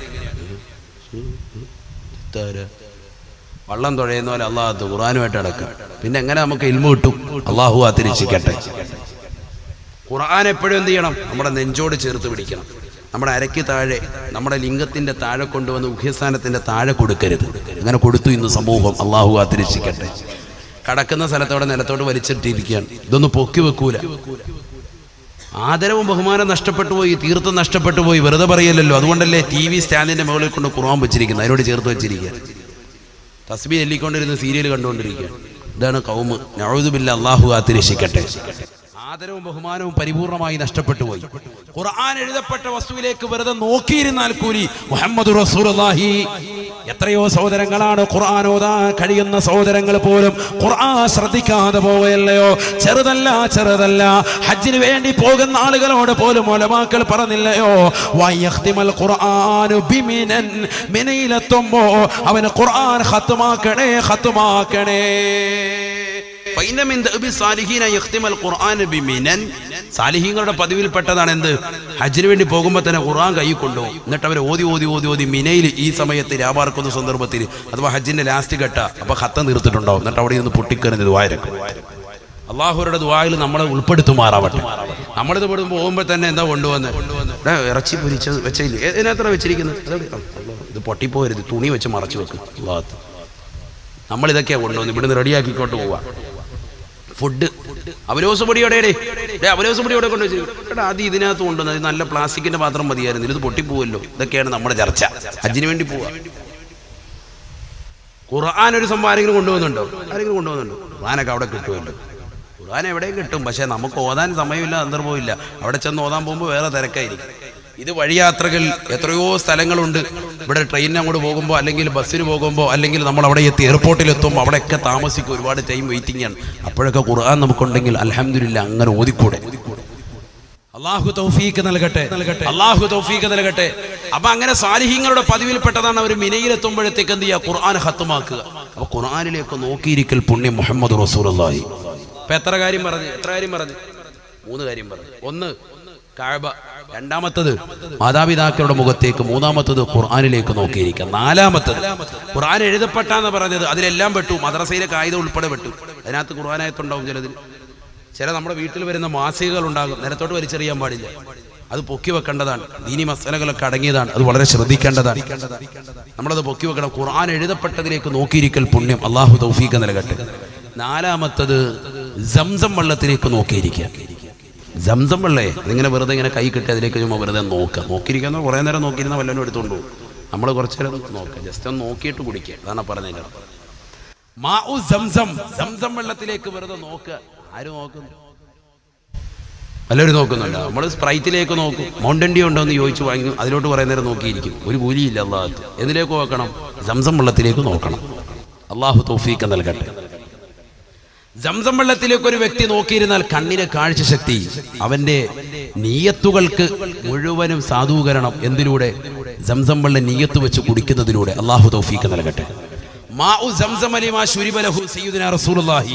ഇതാരാ? വള്ളം തുഴയുന്ന പോലെ അള്ളാഹത്ത് ഖുർആനുമായിട്ട് നടക്കും പിന്നെ എങ്ങനെ നമുക്ക് ഇൽമ കിട്ടും അള്ളാഹു ആത്തിരിച്ചിക്കട്ടെ ഖുർആൻ എപ്പോഴും എന്ത് ചെയ്യണം നമ്മുടെ നെഞ്ചോട് ചേർത്ത് പിടിക്കണം നമ്മുടെ അരയ്ക്ക് താഴെ നമ്മുടെ ലിംഗത്തിന്റെ താഴെ കൊണ്ടുവന്ന് ഉഭ്യസ്ഥാനത്തിന്റെ താഴെ കൊടുക്കരുത് അങ്ങനെ കൊടുത്തു ഇന്ന് സമൂഹം അള്ളാഹു ആത്തിരക്ഷിക്കട്ടെ കടക്കുന്ന സ്ഥലത്തോടെ നിലത്തോട് വലിച്ചിട്ടിരിക്കുകയാണ് ഇതൊന്നും പൊക്കി വെക്കൂല ആദരവും ബഹുമാനം നഷ്ടപ്പെട്ടു പോയി തീർത്തും നഷ്ടപ്പെട്ടു പോയി വെറുതെ പറയല്ലോ അതുകൊണ്ടല്ലേ ടി വി സ്റ്റാൻഡിന്റെ മുകളിൽ കൊണ്ട് ഖുർആൻ വെച്ചിരിക്കുന്നത് അതിനോട് ചേർത്ത് വെച്ചിരിക്കുക തസ്ബി എല്ലിക്കൊണ്ടിരുന്ന് സീരിയൽ കണ്ടുകൊണ്ടിരിക്കുക ഇതാണ് കൗമ് നഴുതുബില്ല അള്ളാഹു കാത്തിരക്ഷിക്കട്ടെ ആദരവും ബഹുമാനവും പരിപൂർണമായി നഷ്ടപ്പെട്ടു പോയി ഖുർആൻ എഴുതപ്പെട്ട വസ്തുവിലേക്ക് വെറുതെ നോക്കിയിരുന്നാൽ കൂലി മുഹമ്മദ് റസൂലുള്ളാഹി എത്രയോ സഹോദരങ്ങളാണ് ഖുർആൻ ഓതാൻ കഴിയുന്ന സഹോദരങ്ങൾ പോലും ഖുർആൻ ശ്രദ്ധിക്കാതെ പോവുകയല്ലയോ ചെറുതല്ല ചെറുതല്ല ഹജ്ജിന് വേണ്ടി പോകുന്ന ആളുകളോട് പോലും ഒലമാക്കൾ പറഞ്ഞില്ലയോ വയഖ്തിമൽ ഖുർആനു ബിമിനൻ മിനയിലെത്തുമ്പോ അവന് ഖുർആൻ ഖത്തുമാക്കണേ ഖത്തുമാക്കണേ ഫൈന മിൻ ദഅബി സാലിഹീന യഖ്തിമൽ ഖുർആന ബിമിനൻ സാലിഹീങ്ങളുടെ പതിവിൽപ്പെട്ടതാണ് എന്ത് ഹജ്ജിന് വേണ്ടി പോകുമ്പോൾ തന്നെ ഖുർആൻ കൈ കൊണ്ടുപോകും എന്നിട്ട് അവർ ഓതി ഓതി ഓതി ഓതി മിനയിൽ ഈ സമയത്ത് രാപാർക്കുന്ന സന്ദർഭത്തിൽ അഥവാ ഹജ്ജിന്റെ ലാസ്റ്റ് ഘട്ട അപ്പൊ ഹത്ത നിർത്തിട്ടുണ്ടാവും എന്നിട്ട് അവിടെ നിന്ന് പൊട്ടിക്കറിഞ്ഞ് ദുവായിരക്കും അള്ളാഹുരുടെ ദുവായിൽ നമ്മളെ ഉൾപ്പെടുത്തുമാറാവട്ടെ നമ്മളിത് പെടുമ്പോൾ പോകുമ്പോൾ തന്നെ എന്താ കൊണ്ടുവന്ന് എടാ, ഇറച്ചി പൊരിച്ച് വെച്ചില്ലേ ഇതിനകത്ര വെച്ചിരിക്കുന്നത് അതെവിടെ? ആ, അള്ളാ, ഇത് പൊട്ടിപ്പോരുത് തുണി വെച്ച് മറച്ചു വെക്കും അള്ളാഹത്ത് നമ്മളിതൊക്കെയാ കൊണ്ടുവന്ന് ഇവിടുന്ന് റെഡിയാക്കിക്കോട്ട് പോവാ ഫുഡ് അവലോസ് പൊടിയോടെ അവലോസ് പൊടിയോടെ കൊണ്ടുവച്ചിരിക്കും എടാ അത് ഇതിനകത്ത് കൊണ്ടുവന്നത് ഇത് നല്ല പ്ലാസ്റ്റിക്കിന്റെ പാത്രം മതിയായിരുന്നു ഇത് പൊട്ടിപ്പോവല്ലോ ഇതൊക്കെയാണ് നമ്മുടെ ചർച്ച ഹജ്ജിന് വേണ്ടി പോവാ ഖുർആൻ ഒരു സംഭവം ആരെങ്കിലും കൊണ്ടുപോകുന്നുണ്ടോ ആരെങ്കിലും കൊണ്ടുപോകുന്നുണ്ടോ ഖുർആനൊക്കെ അവിടെ കിട്ടുമല്ലോ ഖുർആൻ എവിടെയും കിട്ടും പക്ഷേ നമുക്ക് ഓതാൻ സമയമില്ല സന്ദർഭമില്ല അവിടെ ചെന്ന് ഓതാൻ പോകുമ്പോൾ വേറെ തിരക്കായിരിക്കും ഇത് വഴിയാത്രകൾ എത്രയോ സ്ഥലങ്ങളുണ്ട് ഇവിടെ ട്രെയിനിന് അങ്ങോട്ട് പോകുമ്പോൾ അല്ലെങ്കിൽ ബസ്സിന് പോകുമ്പോൾ അല്ലെങ്കിൽ നമ്മൾ അവിടെ എത്തി എയർപോർട്ടിൽ എത്തുമ്പോൾ അവിടെയൊക്കെ താമസിക്കും ഒരുപാട് ടൈം വെയിറ്റിംഗ് ആണ് അപ്പോഴൊക്കെ ഖുർആൻ നമുക്കുണ്ടെങ്കിൽ അലഹമില്ല അങ്ങനെ ഓതിക്കൂടെ അള്ളാഹു തൗഫീക്ക് നൽകട്ടെ നൽകട്ടെ അള്ളാഹു തൗഫീഖ് നൽകട്ടെ അപ്പൊ അങ്ങനെ സാലിഹ്യങ്ങളുടെ പതിവിൽപ്പെട്ടതാണ് അവർ മിനയിലെത്തുമ്പോഴത്തേക്ക് എന്ത് ചെയ്യുക ഖുർആൻ ഹത്തുമാക്കുക അപ്പൊ ഖുർആനിലേക്ക് നോക്കിയിരിക്കൽ പുണ്യം മുഹമ്മദ് റസൂലി അപ്പൊ എത്ര കാര്യം പറഞ്ഞു എത്ര കാര്യം പറഞ്ഞു മൂന്ന് കാര്യം പറഞ്ഞു ഒന്ന് കാഴ്ബ രണ്ടാമത്തത് മാതാപിതാക്കളുടെ മുഖത്തേക്ക് മൂന്നാമത്തത് ഖുർആനിലേക്ക് നോക്കിയിരിക്കുക നാലാമത്തത് ഖുർആൻ എഴുതപ്പെട്ടാന്ന് പറഞ്ഞത് അതിലെല്ലാം പെട്ടു മദ്രസയിലെ കായികം ഉൾപ്പെടെ പെട്ടു അതിനകത്ത് ഖുർആനായത്തുണ്ടാവും ചിലതിൽ ചില നമ്മുടെ വീട്ടിൽ വരുന്ന മാസികകൾ ഉണ്ടാകും നിലത്തോട്ട് വലിച്ചെറിയാൻ പാടില്ല അത് പൊക്കി വെക്കേണ്ടതാണ് ദീനി മസാലകളൊക്കെ അടങ്ങിയതാണ് അത് വളരെ ശ്രദ്ധിക്കേണ്ടതാണ് നമ്മളത് പൊക്കി വെക്കണം ഖുർആൻ എഴുതപ്പെട്ടതിലേക്ക് നോക്കിയിരിക്കൽ പുണ്യം അള്ളാഹു തൗഫീഖ് നൽകട്ടെ നാലാമത്തത് സംസം വെള്ളത്തിലേക്ക് നോക്കിയിരിക്കുക സംസം വെള്ളേ അതിങ്ങനെ വെറുതെ ഇങ്ങനെ കൈ കിട്ടി അതിലേക്ക് ചുമ്മാ വെറുതെ നോക്കുക നോക്കിയിരിക്കുന്ന കുറേ നേരം നോക്കിയിരുന്ന വല്ലവനും എടുത്തുകൊണ്ട് പോകും നമ്മൾ കുറച്ച് നേരം നോക്കുക ജസ്റ്റ് ഒന്ന് നോക്കിയിട്ട് കുടിക്കുക അതാണ് പറഞ്ഞതിൻ്റെ അർത്ഥം മാഉ സംസം സംസം വെള്ളത്തിലേക്ക് വെറുതെ നോക്കുക ആര് നോക്കുന്നു എല്ലാവരും നോക്കുന്നുണ്ട് നമ്മൾ സ്പ്രൈറ്റിലേക്ക് നോക്കും മൗണ്ടൻ ഡ്യൂ ഉണ്ടോ എന്ന് ചോദിച്ചു വാങ്ങി അതിലോട്ട് കുറേ നേരം നോക്കിയിരിക്കും ഒരു കൂലിയില്ല അള്ളാഹത്ത് എന്തിലേക്ക് നോക്കണം സംസം വെള്ളത്തിലേക്ക് നോക്കണം അള്ളാഹു തൗഫീക്ക് നൽകട്ടെ സംസം വെള്ളത്തിലേക്ക് ഒരു വ്യക്തി നോക്കിയിരുന്നാൽ കണ്ണിന് കാഴ്ചശക്തി അവന്റെ നീയത്തുകൾക്ക് മുഴുവനും സാധൂകരണം എന്തിലൂടെ സംസം വെള്ളം നീയത്ത് വെച്ച് കുടിക്കുന്നതിലൂടെ അള്ളാഹു തൗഫീക്ക് നൽകട്ടെ മാഉ സംസം അലിമാ ശുരിബലഹു സയ്യിദുനാ റസൂലുള്ളാഹി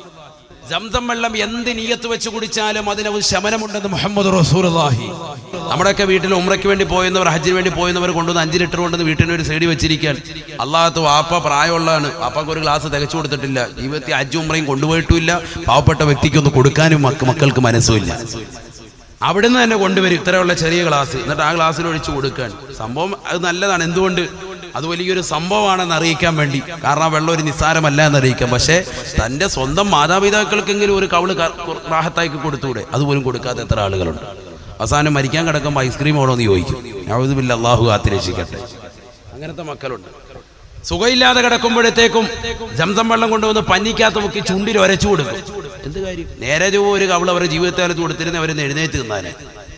സംസം വെള്ളം എന്ത് നീയത്ത് വെച്ച് കുടിച്ചാലും അതിന് ഒരു ശമനമുണ്ടെന്ന് മുഹമ്മദ് റസൂലുള്ളാഹി നമ്മുടെയൊക്കെ വീട്ടിൽ ഉമ്രയ്ക്ക് വേണ്ടി പോയെന്നവർ ഹജ്ജിന് വേണ്ടി പോയെന്നവർ കൊണ്ടുവന്ന് അഞ്ച് ലിറ്റർ കൊണ്ടുവന്ന് വീട്ടിന് ഒരു സൈഡിൽ വെച്ചിരിക്കാൻ അള്ളാഹത്ത് വാപ്പ പ്രായമുള്ളതാണ് വാപ്പക്ക് ഒരു ഗ്ലാസ് തികച്ചു കൊടുത്തിട്ടില്ല ജീവിതത്തിൽ ഹജ്ജ് ഉമ്രയും കൊണ്ടുപോയിട്ടുമില്ല പാവപ്പെട്ട വ്യക്തിക്കൊന്ന് കൊടുക്കാനും മക്ക- മക്കൾക്ക് മനസ്സുമില്ല അവിടുന്ന് തന്നെ കൊണ്ടുവരും ഇത്രയുള്ള ചെറിയ ഗ്ലാസ് എന്നിട്ട് ആ ഗ്ലാസ്സിൽ ഒഴിച്ചു കൊടുക്കാൻ സംഭവം അത് നല്ലതാണ് എന്തുകൊണ്ട് അത് വലിയൊരു സംഭവമാണെന്ന് അറിയിക്കാൻ വേണ്ടി കാരണം ആ വെള്ളം ഒരു നിസ്സാരമല്ല എന്ന് അറിയിക്കാം പക്ഷേ തൻ്റെ സ്വന്തം മാതാപിതാക്കൾക്കെങ്കിലും ഒരു കവള് ക- കു- റാഹത്താക്കി കൊടുത്തൂടെ അതുപോലും കൊടുക്കാത്ത എത്ര ആളുകളുണ്ട് അവസാനം മരിക്കാൻ കിടക്കുമ്പോൾ ഐസ്ക്രീം വേണോ എന്ന് ചോദിക്കും യാതൊരുമില്ല അള്ളാഹു കാത്തിരക്ഷിക്കട്ടെ അങ്ങനത്തെ മക്കളുണ്ട് സുഖമില്ലാതെ കിടക്കുമ്പോഴത്തേക്കും ജംസം വെള്ളം കൊണ്ടുവന്ന് പന്നിക്കകത്ത് മുക്കി ചുണ്ടിൽ ഒരച്ചു കൊടുക്കും എന്ത് കാര്യം നേരെ ചൊവ്വ ഒരു കവള് അവരുടെ ജീവിതകാലത്ത് കൊടുത്തിരുന്ന അവരെ എഴുന്നേറ്റ് തിന്നാനെ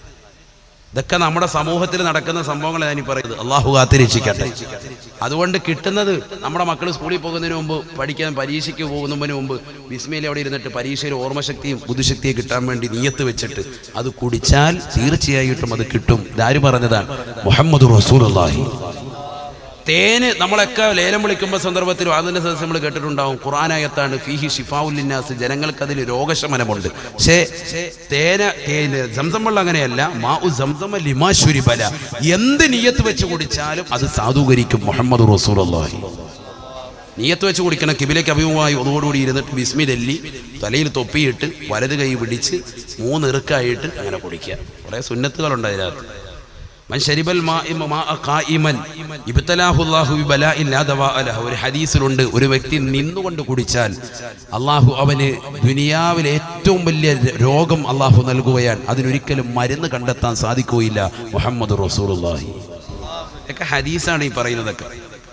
ഇതൊക്കെ നമ്മുടെ സമൂഹത്തിൽ നടക്കുന്ന സംഭവങ്ങൾ ഞാൻ ഈ പറയുന്നത് അള്ളാഹു കാത്തിരക്ഷിക്കട്ടെ അതുകൊണ്ട് കിട്ടുന്നത് നമ്മുടെ മക്കൾ സ്കൂളിൽ പോകുന്നതിന് മുമ്പ് പഠിക്കാൻ പരീക്ഷയ്ക്ക് പോകുന്നതിന് മുമ്പ് വിസ്മയിൽ അവിടെ ഇരുന്നിട്ട് പരീക്ഷയിൽ ഓർമ്മശക്തിയും ബുദ്ധിശക്തിയും കിട്ടാൻ വേണ്ടി നീയത്ത് വെച്ചിട്ട് അത് കുടിച്ചാൽ തീർച്ചയായിട്ടും അത് കിട്ടും ഇതാര് പറഞ്ഞതാണ് മുഹമ്മദ് റസൂൽ അള്ളാഹി തേന് നമ്മളൊക്കെ ലേലം വിളിക്കുമ്പോൾ സന്ദർഭത്തിൽ അതിൻ്റെ സദസ്യം നമ്മൾ കേട്ടിട്ടുണ്ടാവും ഖുറാനായത്താണ് ഫീഹി ഷിഫാഉല്ലിന്നാസ് ജനങ്ങൾക്ക് അതിൽ രോഗശമനമുണ്ട് പക്ഷേ തേന തേന് സംസം വെള്ളം അങ്ങനെയല്ല മാ ഉ സംസം ലിമാശുരി ബല എന്ത് നീയത്ത് വെച്ച് കുടിച്ചാലും അത് സാധൂകരിക്കും മുഹമ്മദ് റസൂലുള്ളാഹി നീയത്ത് വെച്ച് കുടിക്കണം കിബിലേക്ക് അഭിമുഖമായി ഒന്നുകൂടി ഇരുന്നിട്ട് ബിസ്മി തെല്ലി തലയിൽ തൊപ്പിയിട്ട് വലത് കൈ പിടിച്ച് മൂന്ന് ഇറുക്കായിട്ട് അങ്ങനെ കുടിക്കുക കുറേ സുന്നത്തുകളുണ്ട് അതിനകത്ത് മൻ ശരിബൽ മാഇമ മാഅ ഖായിമൻ ഇബ്തലാഹു അല്ലാഹു ബിബലാഇൻ ലാ ദവാഅ ലഹു ഒരു ഹദീസിലുണ്ട് ഒരു വ്യക്തി നിന്നുകൊണ്ട് കുടിച്ചാൽ അള്ളാഹു അവന് ദുനിയാവിലെ ഏറ്റവും വലിയ രോഗം അള്ളാഹു നൽകുകയാണ് അതിനൊരിക്കലും മരുന്ന് കണ്ടെത്താൻ സാധിക്കുകയില്ല മുഹമ്മദ് റസൂലുള്ളാഹി ഒക്കെ ഹദീസാണ് ഈ പറയുന്നതൊക്കെ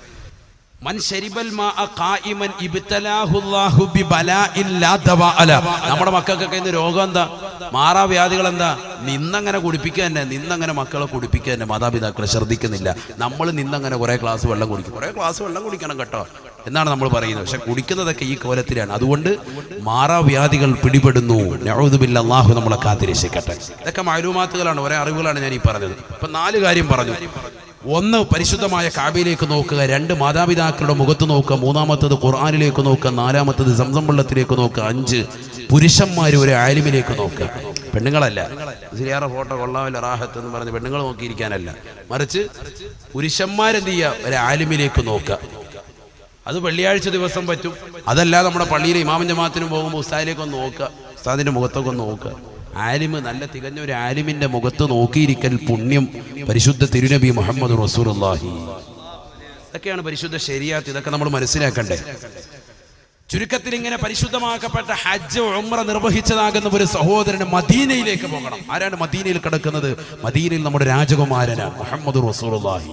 മൻ ശരിബൽ മാഅ ഖായിമൻ ഇബ്തലാഹു അല്ലാഹു ബിബലാഇൻ ലാ ദവാഅ ല. നമ്മുടെ മക്കൾക്കൊക്കെ ഇന്ന് രോഗം എന്താ മാറാവ്യാധികൾ എന്താ നിന്നങ്ങനെ കുടിപ്പിക്കുക തന്നെ നിന്നങ്ങനെ മക്കളെ കുടിപ്പിക്കുക തന്നെ മാതാപിതാക്കൾ ശ്രദ്ധിക്കുന്നില്ല നമ്മൾ നിന്നങ്ങനെ കുറെ ഗ്ലാസ് വെള്ളം കുടിക്കും കുറെ ഗ്ലാസ് വെള്ളം കുടിക്കണം കേട്ടോ എന്നാണ് നമ്മൾ പറയുന്നത് പക്ഷെ കുടിക്കുന്നതൊക്കെ ഈ കോലത്തിലാണ് അതുകൊണ്ട് മാറാവ്യാധികൾ പിടിപെടുന്നു നഅൂദുബില്ല അള്ളാഹു നമ്മളെ കാത്തിരക്ഷിക്കട്ടെ ഇതൊക്കെ മാലൂമാത്തുകളാണ് ഒരേ അറിവുകളാണ് ഞാൻ ഈ പറഞ്ഞത് ഇപ്പൊ നാല് കാര്യം പറഞ്ഞു ഒന്ന് പരിശുദ്ധമായ കാബയിലേക്ക് നോക്കുക രണ്ട് മാതാപിതാക്കളുടെ മുഖത്ത് നോക്കുക മൂന്നാമത്തത് ഖുർആാനിലേക്ക് നോക്കുക നാലാമത്തത് സംസം വെള്ളത്തിലേക്ക് നോക്കുക അഞ്ച് പുരുഷന്മാർ ഒരു ആലിമിലേക്ക് നോക്കുക പെണ്ണുങ്ങളല്ല സിരിയാറെ ഫോട്ടോ കൊള്ളാമല്ല റാഹത്ത് എന്ന് പറഞ്ഞ് പെണ്ണുങ്ങൾ നോക്കിയിരിക്കാനല്ല മറിച്ച് പുരുഷന്മാരെന്ത് ചെയ്യുക ഒരു ആലിമിലേക്ക് നോക്കുക അത് വെള്ളിയാഴ്ച ദിവസം പറ്റും അതല്ല നമ്മുടെ പള്ളിയിലെ ഇമാമൻ ജമാഅത്തിനും പോകുമ്പോൾ ഉസ്താദിലേക്ക് ഒന്ന് നോക്കുക ഉസ്താദിന്റെ മുഖത്തൊക്കെ ഒന്ന് നോക്കുക ആലിമ് നല്ല തികഞ്ഞ ഒരു ആലിമിന്റെ മുഖത്ത് നോക്കിയിരിക്കൽ പുണ്യം പരിശുദ്ധ തിരുനബി മുഹമ്മദ് റസൂലുള്ളാഹി ഇതൊക്കെയാണ് പരിശുദ്ധ ശരിയാത്ത് ഇതൊക്കെ നമ്മൾ മനസ്സിലാക്കണ്ടേ ചുരുക്കത്തിൽ ഇങ്ങനെ പരിശുദ്ധമാക്കപ്പെട്ട ഹജ്ജ് ഉംറ നിർവഹിച്ചതാകുന്ന ഒരു സഹോദരന് മദീനയിലേക്ക് പോകണം ആരാണ് മദീനയിൽ കിടക്കുന്നത് മദീനയിൽ നമ്മുടെ രാജകുമാരനാണ് മുഹമ്മദ് റസൂലുള്ളാഹി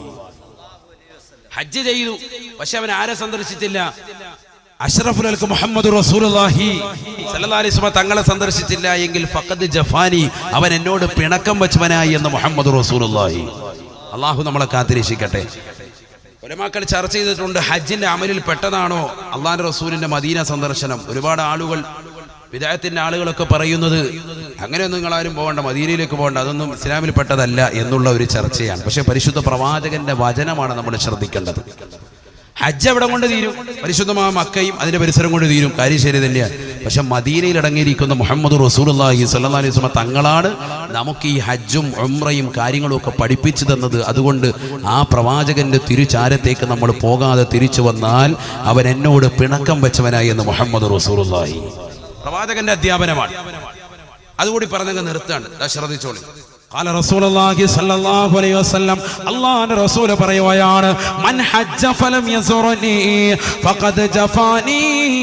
ഹജ്ജ് ചെയ്തു പക്ഷെ അവൻ ആരെ സന്ദർശിച്ചില്ല അഷ്റഫുൽ അൽക്ക് മുഹമ്മദ് റസൂലുള്ളാഹി സല്ലല്ലാഹു അലൈഹി വസല്ലം തങ്ങളെ സന്ദർശിച്ചില്ല എങ്കിൽ ഫഖദ് ജഫാനി അവൻ എന്നോട് പിണക്കം വെച്ചവനായി എന്ന് മുഹമ്മദ് റസൂലുള്ളാഹി അള്ളാഹു നമ്മളെ കാത്തിരക്ഷിക്കട്ടെ ഒരമാക്കൾ ചർച്ച ചെയ്തിട്ടുണ്ട് ഹജ്ജിന്റെ അമലിൽ പെട്ടതാണോ അള്ളാഹിന്റെ റസൂലിന്റെ മദീന സന്ദർശനം ഒരുപാട് ആളുകൾ വിദായത്തിന്റെ ആളുകളൊക്കെ പറയുന്നത് അങ്ങനെയൊന്നും നിങ്ങൾ ആരും പോകണ്ട മദീനയിലേക്ക് പോകണ്ട അതൊന്നും ഇസ്ലാമിൽ പെട്ടതല്ല എന്നുള്ള ഒരു ചർച്ചയാണ് പക്ഷെ പരിശുദ്ധ പ്രവാചകന്റെ വചനമാണ് നമ്മൾ ശ്രദ്ധിക്കേണ്ടത് ഹജ്ജ് എവിടെ കൊണ്ട് തീരും പരിശുദ്ധമായ മക്കയും അതിന്റെ പരിസരം കൊണ്ട് തീരും കാര്യം ശരി തന്നെയാണ് പക്ഷെ മദീനയിൽ അടങ്ങിയിരിക്കുന്ന മുഹമ്മദ് റസൂലുള്ളാഹി സ്വല്ലല്ലാഹി അലൈഹി വസല്ലം തങ്ങളാണ് നമുക്ക് ഈ ഹജ്ജും ഉംറയും കാര്യങ്ങളും ഒക്കെ പഠിപ്പിച്ചു തന്നത് അതുകൊണ്ട് ആ പ്രവാചകന്റെ തിരുചാരത്തേക്ക് നമ്മൾ പോകാതെ തിരിച്ചു വന്നാൽ അവൻ എന്നോട് പിണക്കം വെച്ചവനായി എന്ന് മുഹമ്മദ് റസൂലുള്ളാഹി പ്രവാചകന്റെ അധ്യാപനമാണ് അതുകൂടി പറഞ്ഞങ്ങ് നിർത്താണ് ദാ ശ്രദ്ധിച്ചോളി قال رسول الله صلى الله عليه وسلم അള്ളാഹുവിന്റെ റസൂൽ പറയുകയാണ് മൻ ഹജ്ജ ഫലം യസുറനി ഫഖദ് ജഫാനി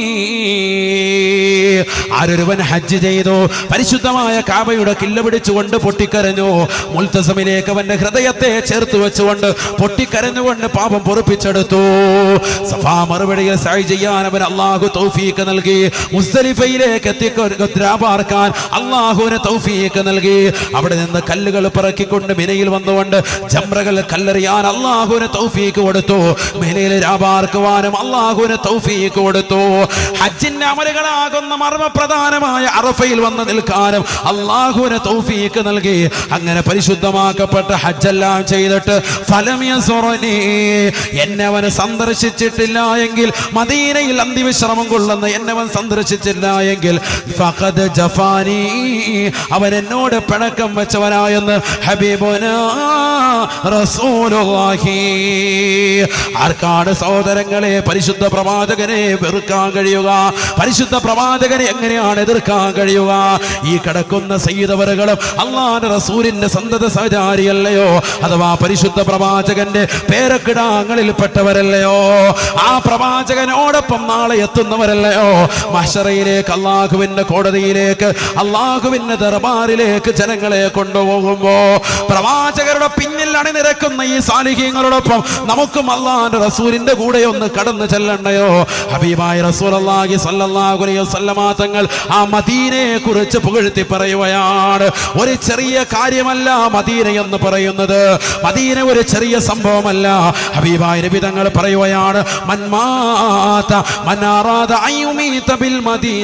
ആരൊരുവൻ ഹജ്ജ് ചെയ്തു പരിശുദ്ധമായ കാബയുടെ കില്ല പിടിച്ചുകൊണ്ട് പൊട്ടിക്കരഞ്ഞു മുൽത്തസമിലേക്ക് അവന്റെ ഹൃദയത്തെ ചേർത്ത് വെച്ചുകൊണ്ട് പൊട്ടിക്കരഞ്ഞുകൊണ്ട് പാപം പൊറുപ്പിച്ചെടുത്തു സഫാ മറുപടിയിൽ സഹായി ചെയ്യാൻ അവൻ അള്ളാഹു തൗഫീക്ക് നൽകി മുസ്തലിഫയിലേക്ക് എത്തിക്കാൻ അള്ളാഹുവിന് തൗഫീക്ക് നൽകി അവിടെ നിന്ന് കല്ലുകൾ പിറക്കിക്കൊണ്ട് മിനയിൽ വന്നുകൊണ്ട് ജംറകൾ കല്ലെറിയാൻ അള്ളാഹുവിന് തൗഫീക്ക് കൊടുത്തു മിനയിൽ രാപാർക്കുവാനും അള്ളാഹുവിന് തൗഫീക്ക് കൊടുത്തു ഹജ്ജിന്റെ അമലുകളാകുന്ന മർമ്മപ്രധാനമായ അറഫയിൽ വന്ന് നിൽക്കാനും അള്ളാഹുവിന് തൗഫീക്ക് നൽകി അങ്ങനെ പരിശുദ്ധമാക്കപ്പെട്ട ഹജ്ജെല്ലാം ചെയ്തിട്ട് ഫലമിയസുറനി എന്നെ അവന് സന്ദർശിച്ചിട്ടില്ല എങ്കിൽ മദീനയിൽ അന്തിവിശ്രമം കൊള്ളുന്ന എന്നെ അവൻ സന്ദർശിച്ചില്ല എങ്കിൽ ഫഖദ് ജഫാനി അവൻ എന്നോട് പിണക്കം വെച്ചവനായെന്ന് ഹബീബുന റസൂലുള്ളാഹി ആർക്കാണ് സഹോദരങ്ങളെ പരിശുദ്ധ പ്രവാചകനെ വെറുക്കാൻ കഴിയുക പരിശുദ്ധ പ്രവാചകനെ എങ്ങനെയാണ് എതിർക്കാൻ കഴിയുക ഈ കിടക്കുന്ന സയ്യിദവറുകളും അള്ളാന്റെ റസൂലിന്റെ സന്തത സഹചാരിയല്ലയോ അഥവാ പരിശുദ്ധ പ്രവാചകന്റെ പേരക്കിടാങ്ങളിൽ പെട്ടവരല്ലയോ ആ പ്രവാചകനോടൊപ്പം നാളെ എത്തുന്നവരല്ലയോ മഷറയിലേക്ക് അള്ളാഹുവിന്റെ കോടതിയിലേക്ക് അള്ളാഹുവിന്റെ ദർബാറിലേക്ക് ജനങ്ങളെ കൊണ്ടുപോകുമ്പോ പ്രവാചകരുടെ പിന്നിൽ അണിനിരക്കുന്ന ഈ സാലിഹ്യങ്ങളോടൊപ്പം നമുക്കും അള്ളാന്റെ റസൂലിന്റെ കൂടെ ഒന്ന് കടന്നു ചെല്ലണ്ടയോ ഹബീബായ റസൂൽ അള്ളാഹി സല്ലല്ലാഹു അലൈഹി വസല്ലമ തങ്ങൾ ആ മദീനയെ കുറിച്ച് പുകഴ്ത്തി പറയുകയാണ് ഒരു ചെറിയ കാര്യമല്ല മദീന എന്ന് പറയുന്നത് മദീന ഒരു ചെറിയ സംഭവമല്ല ഹബീബായ നബി തങ്ങൾ പറയുകയാണ് മൻമാത മനാറാദ അയ്യുമീത ബിൽ മദീന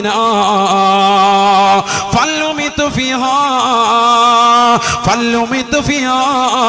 ഫല്ലുമിതു ഫിഹാ ഫല്ലുമിതു ഫിഹാ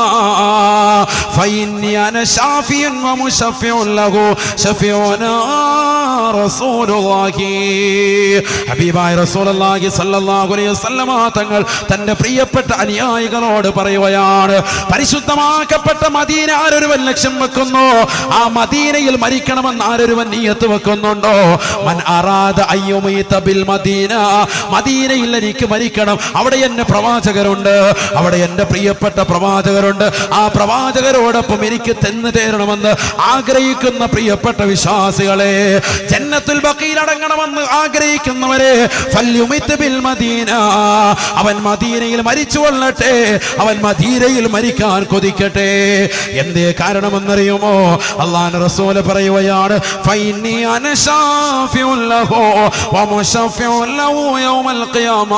ഫഇന്നി അന ശാഫിയുൻ വമുശഫിഉൻ ലഹു ശഫിഉനാ റസൂലുള്ളാഹി ഹബീബായ റസൂലുള്ളാഹി സ്വല്ലല്ലാഹു അലൈഹി വസല്ലമ തങ്ങൾ തന്റെ പ്രിയപ്പെട്ട അനുയായികളോട് പറയുകയാണ് പരിശുദ്ധമാക്കപ്പെട്ട മദീന ആരൊരുവൻ ലക്ഷ്യം വെക്കുന്നു ആ മദീനയിൽ മരിക്കണമെന്ന് ആരൊരുവൻ നീയത്ത് വെക്കുന്നുണ്ടോ മൻ അറാദ അയ്യുമീത ബിൽ മദീന മദീനയിൽ എനിക്ക് മരിക്കണം അവിടെ എന്റെ പ്രവാചകരുണ്ട് അവിടെ എന്റെ പ്രിയപ്പെട്ട പ്രവാചകരുണ്ട് ആ പ്രവാചകരോടൊപ്പം എനിക്ക് തെന്ന് ചേരണമെന്ന് ആഗ്രഹിക്കുന്ന പ്രിയപ്പെട്ട വിശ്വാസികളെ ജന്നത്തുൽ ബഖീൽ അടങ്ങണമെന്ന് ആഗ്രഹിക്കുന്നവരെ ഫല്യുമിത് ബിൽ മദീന അവൻ മദീനയിൽ മരിച്ചു കൊള്ളട്ടെ അവൻ മദീനയിൽ മരിക്കാൻ കൊതിക്കട്ടെ എന്തേ കാരണമെന്നറിയുമോ അള്ളാൻ റസൂല് പറയുകയാണ് ഫൈനി അനശാഫിഉൻ ലഹു വമുശഫിഉൻ ലഹു യൗമൽ ഖിയാമ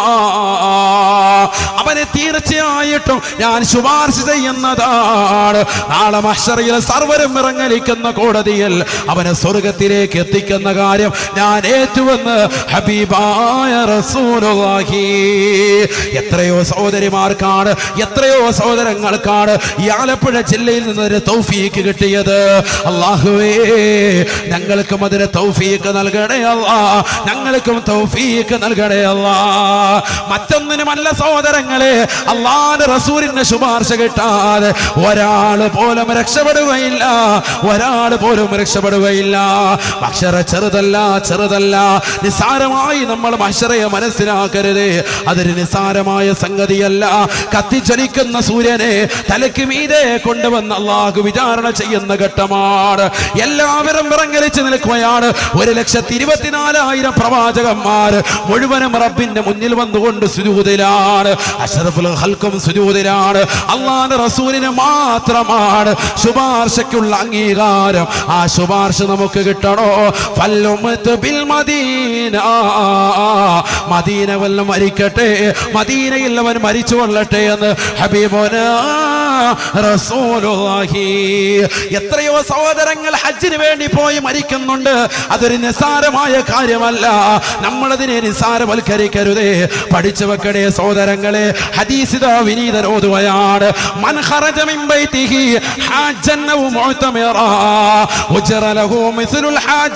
അവനെ തീർച്ചയായിട്ടും ഞാൻ ശുപാർശ ചെയ്യുന്നതാണ് നാളെ മഹ്ശറയിൽ സർവരും ഇറങ്ങലിക്കുന്ന കോടതിയിൽ അവനെ സ്വർഗത്തിലേക്ക് എത്തിക്കുന്ന കാര്യം ഞാൻ ഏറ്റുവെന്ന് ഹബീബായ റസൂലുള്ളാഹി എത്രയോ സഹോദരിമാർക്കാണ് എത്രയോ സഹോദരങ്ങൾക്കാണ് ഈ ആലപ്പുഴ ജില്ലയിൽ നിന്ന് ഒരു തൗഫീക്ക് കിട്ടിയത് അള്ളാഹുവേ ഞങ്ങൾക്കും അതിന് തൗഫീക്ക് നൽകണേ അല്ലാ ഞങ്ങൾക്കും തൗഫീക്ക് നൽകണേ അല്ലാ മറ്റൊന്നിനുമല്ല സഹോദരങ്ങളെ അള്ളാന്റെ റസൂലിന്റെ ശുപാർശ കിട്ടാതെ ഒരാൾ പോലും രക്ഷപ്പെടുകയില്ല ഒരാൾ പോലും രക്ഷപ്പെടുകയില്ല അക്ഷര ചെറുതല്ല ചെറുതല്ല നിസ്സാരമായി നമ്മൾ അക്ഷരയെ മനസ്സിലാക്കരുത് അതൊരു നിസ്സാരമായ സംഗതിയല്ല കത്തിജ്വലിക്കുന്ന സൂര്യനെ തലയ്ക്ക് മീതെ കൊണ്ടുവന്ന് അള്ളാഹു വിചാരണ ചെയ്യുന്ന ഘട്ടമാണ് എല്ലാവരും വിറങ്ങലിച്ച് നിൽക്കുകയാണ് ഒരു ലക്ഷത്തി ഇരുപത്തിനാലായിരം പ്രവാചകന്മാർ മുഴുവനും റബ്ബിന്റെ മുന്നിൽ വന്നുകൊണ്ട് സുരൂതിലാണ് അഷറഫുൽ ഹൽക്കും സുരൂതിലാണ് അള്ളാന്റെ റസൂലിന് മാത്രമാണ് ശുപാർശയ്ക്കുള്ള അംഗീകാരം ആ ശുപാർശ നമുക്ക് കിട്ടണോ ഫല്ലുമത്ത് ബിൽ മദീന മദീന വല്ലം മരിക്കട്ടെ മദീനയിൽ അവൻ മരിച്ചു കൊള്ളട്ടെ എന്ന് ഹബീബോന റസൂലുള്ളാഹി എത്രയോ സഹോദരങ്ങൾ ഹജ്ജിന് വേണ്ടി പോയി മരിക്കുന്നുണ്ട് അതൊരു നിസ്സാരമായ കാര്യമല്ല നമ്മളതിനെ നിസ്സാരവൽക്കരിക്കരുതേ പഠിച്ചു വെക്കണേ സഹോദരങ്ങളെ ഹദീസിത വിനീതരോതുകയാണ് മൻ ഖറജ മിൻ ബൈതിഹി ഹാജൻ ഔ മുഅ്തമിറാ ഉജ്റ ലഹു മിസ്ലുൽ ഹാജി വൽ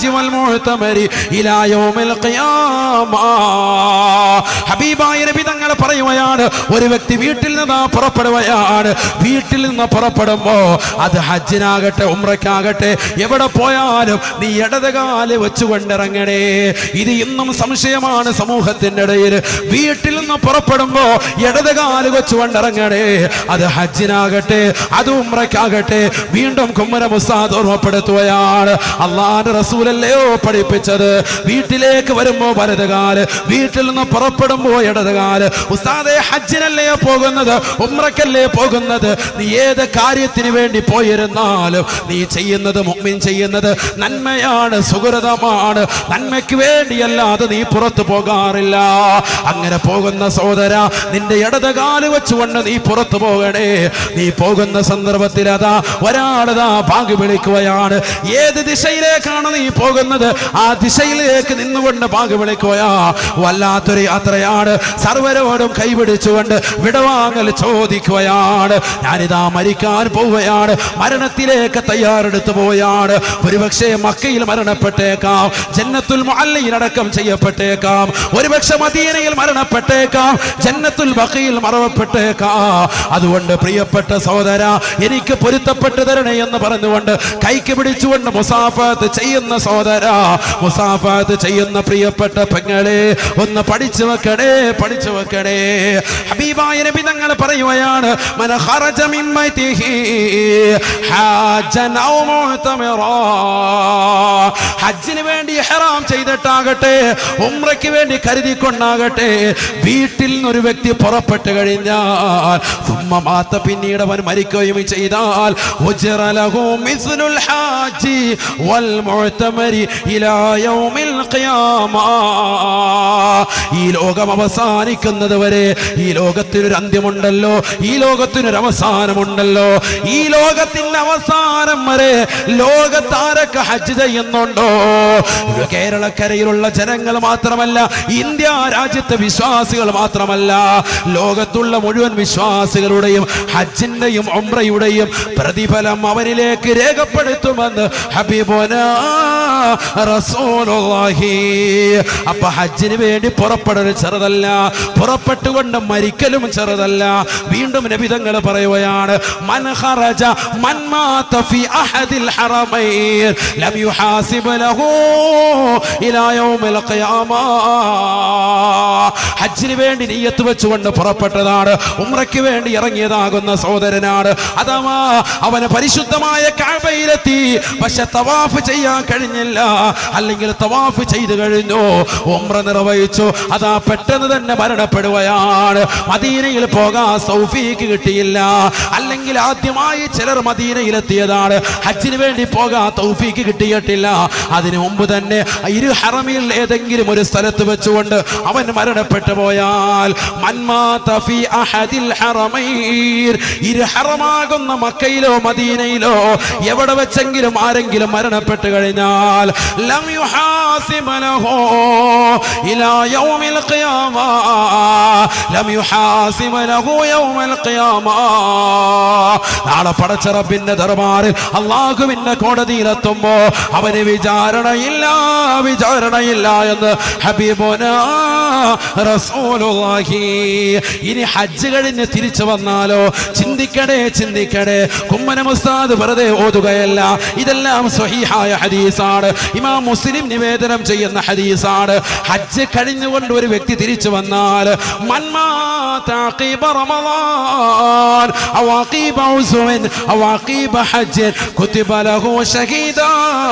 المعتمر إلى يوم القيامة ഹബീബായ നബി തങ്ങൾ പറയുകയാണ് ഒരു വ്യക്തി വീട്ടിൽ നിന്ന് പുറപ്പെടുകയാണ് വീട്ടിൽ നിന്ന് പുറപ്പെടുമ്പോ അത് ഹജ്ജിനാകട്ടെ ഉമ്രക്കാകട്ടെ എവിടെ പോയാലും നീ ഇടതുകാല് വെച്ചുകൊണ്ടിറങ്ങണേ ഇത് ഇന്നും സംശയമാണ് സമൂഹത്തിന്റെ ഇടയിൽ വീട്ടിൽ നിന്ന് പുറപ്പെടുമ്പോ ഇടതുകാല് വെച്ചുകൊണ്ടിറങ്ങണേ അത് ഹജ്ജിനാകട്ടെ അത് ഉമ്രക്കാകട്ടെ വീണ്ടും കുമ്മര മുസാദ് ഓർമ്മപ്പെടുത്തുകയാണ് അള്ളാന്റെ റസൂലല്ലയോ പഠിപ്പിച്ചത് വീട്ടിലേക്ക് വരുമ്പോ വലതുകാല് വീട്ടിൽ നിന്ന് പുറപ്പെടുമ്പോ ഇടതുകാല് ഉസ്താദെ ഹജ്ജിനല്ലേ പോകുന്നത് ഉമ്രക്കല്ലേ പോകുന്നത് നീ ഏത് കാര്യത്തിന് വേണ്ടി പോയിരുന്നാലും നീ ചെയ്യുന്നത് മുമ്മിൻ ചെയ്യുന്നത് നന്മയാണ് സുഹൃതമാണ് നന്മയ്ക്ക് വേണ്ടിയല്ലാതെ നീ പുറത്തു പോകാറില്ല അങ്ങനെ പോകുന്ന സഹോദര നിന്റെ ഇടതുകാല് വെച്ചുകൊണ്ട് നീ പുറത്തു പോകണേ നീ പോകുന്ന സന്ദർഭത്തിൽ അതാ ഒരാളതാ ബാങ്ക് വിളിക്കുകയാണ് ഏത് ദിശയിലേക്കാണ് നീ പോകുന്നത് ആ ദിശയിലേക്ക് നിന്നുകൊണ്ട് ബാങ്ക് വിളിക്കുകയാ വല്ലാത്തൊരു യാത്രയാണ് സർവരോടും കൈപിടിച്ചുകൊണ്ട് വിടവാങ്ങൽ ചോദിക്കുകയാണ് ഞാനിതാ മരിക്കാൻ പോവുകയാണ് മരണത്തിലേക്ക് തയ്യാറെടുത്തു പോവുകയാണ് ഒരുപക്ഷെ മക്കയിൽ മരണപ്പെട്ടേക്കാം ജന്നത്തുൽ മുഅല്ലയിലടക്കം ചെയ്യപ്പെട്ടേക്കാം ഒരുപക്ഷെ മദീനയിൽ മരണപ്പെട്ടേക്കാം ജന്നത്തുൽ ബഖയിൽ മറവപ്പെട്ടേക്കാം അതുകൊണ്ട് പ്രിയപ്പെട്ട സഹോദര എനിക്ക് പൊരുത്തപ്പെട്ടു തരണേ എന്ന് പറഞ്ഞുകൊണ്ട് കൈക്ക് പിടിച്ചുകൊണ്ട് മുസാഫത്ത് ചെയ്യുന്ന സഹോദര മുസാഫത്ത് ചെയ്യുന്ന പ്രിയപ്പെട്ട പെങ്ങളെ ഒന്ന് പഠിച്ചു വെക്കണേ പഠിച്ചു വെക്കണേ ഹബീബായ നബി തങ്ങൾ പറയുകയാണ് മന ഖറജ മിൻ ബൈതിഹി ഹാജൻ ഔ മുഅ്തമിറാ ഹജ്ജിന് വേണ്ടി ഇഹ്റാം ചെയ്തിട്ടാകട്ടെ ഉംറയ്ക്ക് വേണ്ടി കരുതിക്കൊണ്ടാകട്ടെ വീട്ടിൽ നിന്നൊരു വ്യക്തി പുറപ്പെട്ടു കഴിഞ്ഞാൽ സുമ്മ മാത്ത പിന്നീട് അവൻ മരിക്കുകയും ചെയ്താൽ ഉജ്റ ലഹു മിസ്ലുൽ ഹാജി വൽ മുഅ്തമരി ഇലാ യൗമിൽ ഖിയാമ ഈ ലോകം അവസാനിക്കുന്നത് വരെ ഈ ലോകത്തിനൊരു അന്ത്യമുണ്ടല്ലോ ഈ ലോകത്തിനൊരു അവസാനമുണ്ടല്ലോ ഈ ലോകത്തിന്റെ അവസാനം വരെ ലോകത്താരൊക്കെ ഹജ്ജ് ചെയ്യുന്നുണ്ടോ ഇത് കേരളക്കരയിലുള്ള ജനങ്ങൾ മാത്രമല്ല ഇന്ത്യ രാജ്യത്തെ വിശ്വാസികൾ മാത്രമല്ല ലോകത്തുള്ള മുഴുവൻ വിശ്വാസികളുടെയും ഹജ്ജിന്റെയും ഒമ്രയുടെയും പ്രതിഫലം അവരിലേക്ക് രേഖപ്പെടുത്തുമെന്ന് ഹബീബോന റസൂലുള്ളാഹി അപ്പൊ ഹജ്ജിന് വേണ്ടി പുറപ്പെടൽ ചെറുതല്ല പുറപ്പെട്ടുകൊണ്ട് മരിക്കലും ചെറുതല്ല വീണ്ടും നബിതങ്ങൾ പറയുകയാണ് മൻ ഖറജ മൻ മാത ഫി അഹദിൽ ഹറമൈൻ ലം യുഹാസിബ് ലഹു ഇലാ യൗമിൽ ഖിയാമ ഹജ്ജിന് വേണ്ടി നീയത്ത് വെച്ചുകൊണ്ട് പുറപ്പെട്ടതാണ് ഉംറയ്ക്ക് വേണ്ടി ഇറങ്ങിയതാകുന്ന സഹോദരനാണ് അഥവാ അവന് പരിശുദ്ധമായ കാഴ്ബയിലെത്തി പക്ഷെ തവാഫ് ചെയ്യാൻ കഴിഞ്ഞില്ല അല്ലെങ്കിൽ തവാഫ് ചെയ്തു കഴിഞ്ഞു ഉംറ നിർവഹിച്ചു അതാ പെട്ടെന്ന് തന്നെ മരണപ്പെടുകയാണ് മദീനയിൽ പോകാൻ സൗഫീക്ക് കിട്ടിയില്ല അല്ലെങ്കിൽ ആദ്യമായി ചിലർ മദീനയിലെത്തിയതാണ് ഹജ്ജിന് വേണ്ടി പോകാൻ തൗഫീക്ക് കിട്ടിയിട്ടില്ല അതിനു മുമ്പ് തന്നെ ഇരു ഹറമിൽ ഏതെങ്കിലും ഒരു സ്ഥലത്ത് വെച്ചുകൊണ്ട് അവൻ മരണപ്പെട്ടു പോയാൽ മന്മാത ഫീ അഹദിൽ ഹറമൈൻ ഇരു ഹറമാകുന്ന മക്കയിലോ മദീനയിലോ എവിടെ വെച്ചെങ്കിലും ആരെങ്കിലും മരണപ്പെട്ടു കഴിഞ്ഞാൽ ലം യുഹാസിബ് ലഹു ഇലാ യൗമിൽ ഖിയാമ ലം യുഹാസിബ് ലഹു യൗമൽ ഖിയാമ നാളെ പടച്ച റബ്ബിന്റെ ദർബാറിൽ അള്ളാഹുവിന്റെ കോടതിയിലെത്തുമ്പോ അവന് വിചാരണയില്ല വിചാരണയില്ല എന്ന് ഹബീബുന റസൂലുള്ളാഹി ഇനി ഹജ്ജ് കഴിഞ്ഞ് തിരിച്ചു വന്നാലോ ചിന്തിക്കണേ ചിന്തിക്കണേ കുമ്മന മുസ്താദ് വെറുതെ ഓതുകയല്ല ഇതെല്ലാം സ്വഹീഹായ ഹദീസാണ് ഇമാം മുസ്ലിം നിവേദനം ചെയ്യുന്ന ഹദീസാണ് ഹജ്ജ് കഴിഞ്ഞുകൊണ്ട് ഒരു വ്യക്തി തിരിച്ചു വന്നാൽ മന്മാത عقيب رمضان أو عقيب عزو أو عقيب حج كتب له شهيدا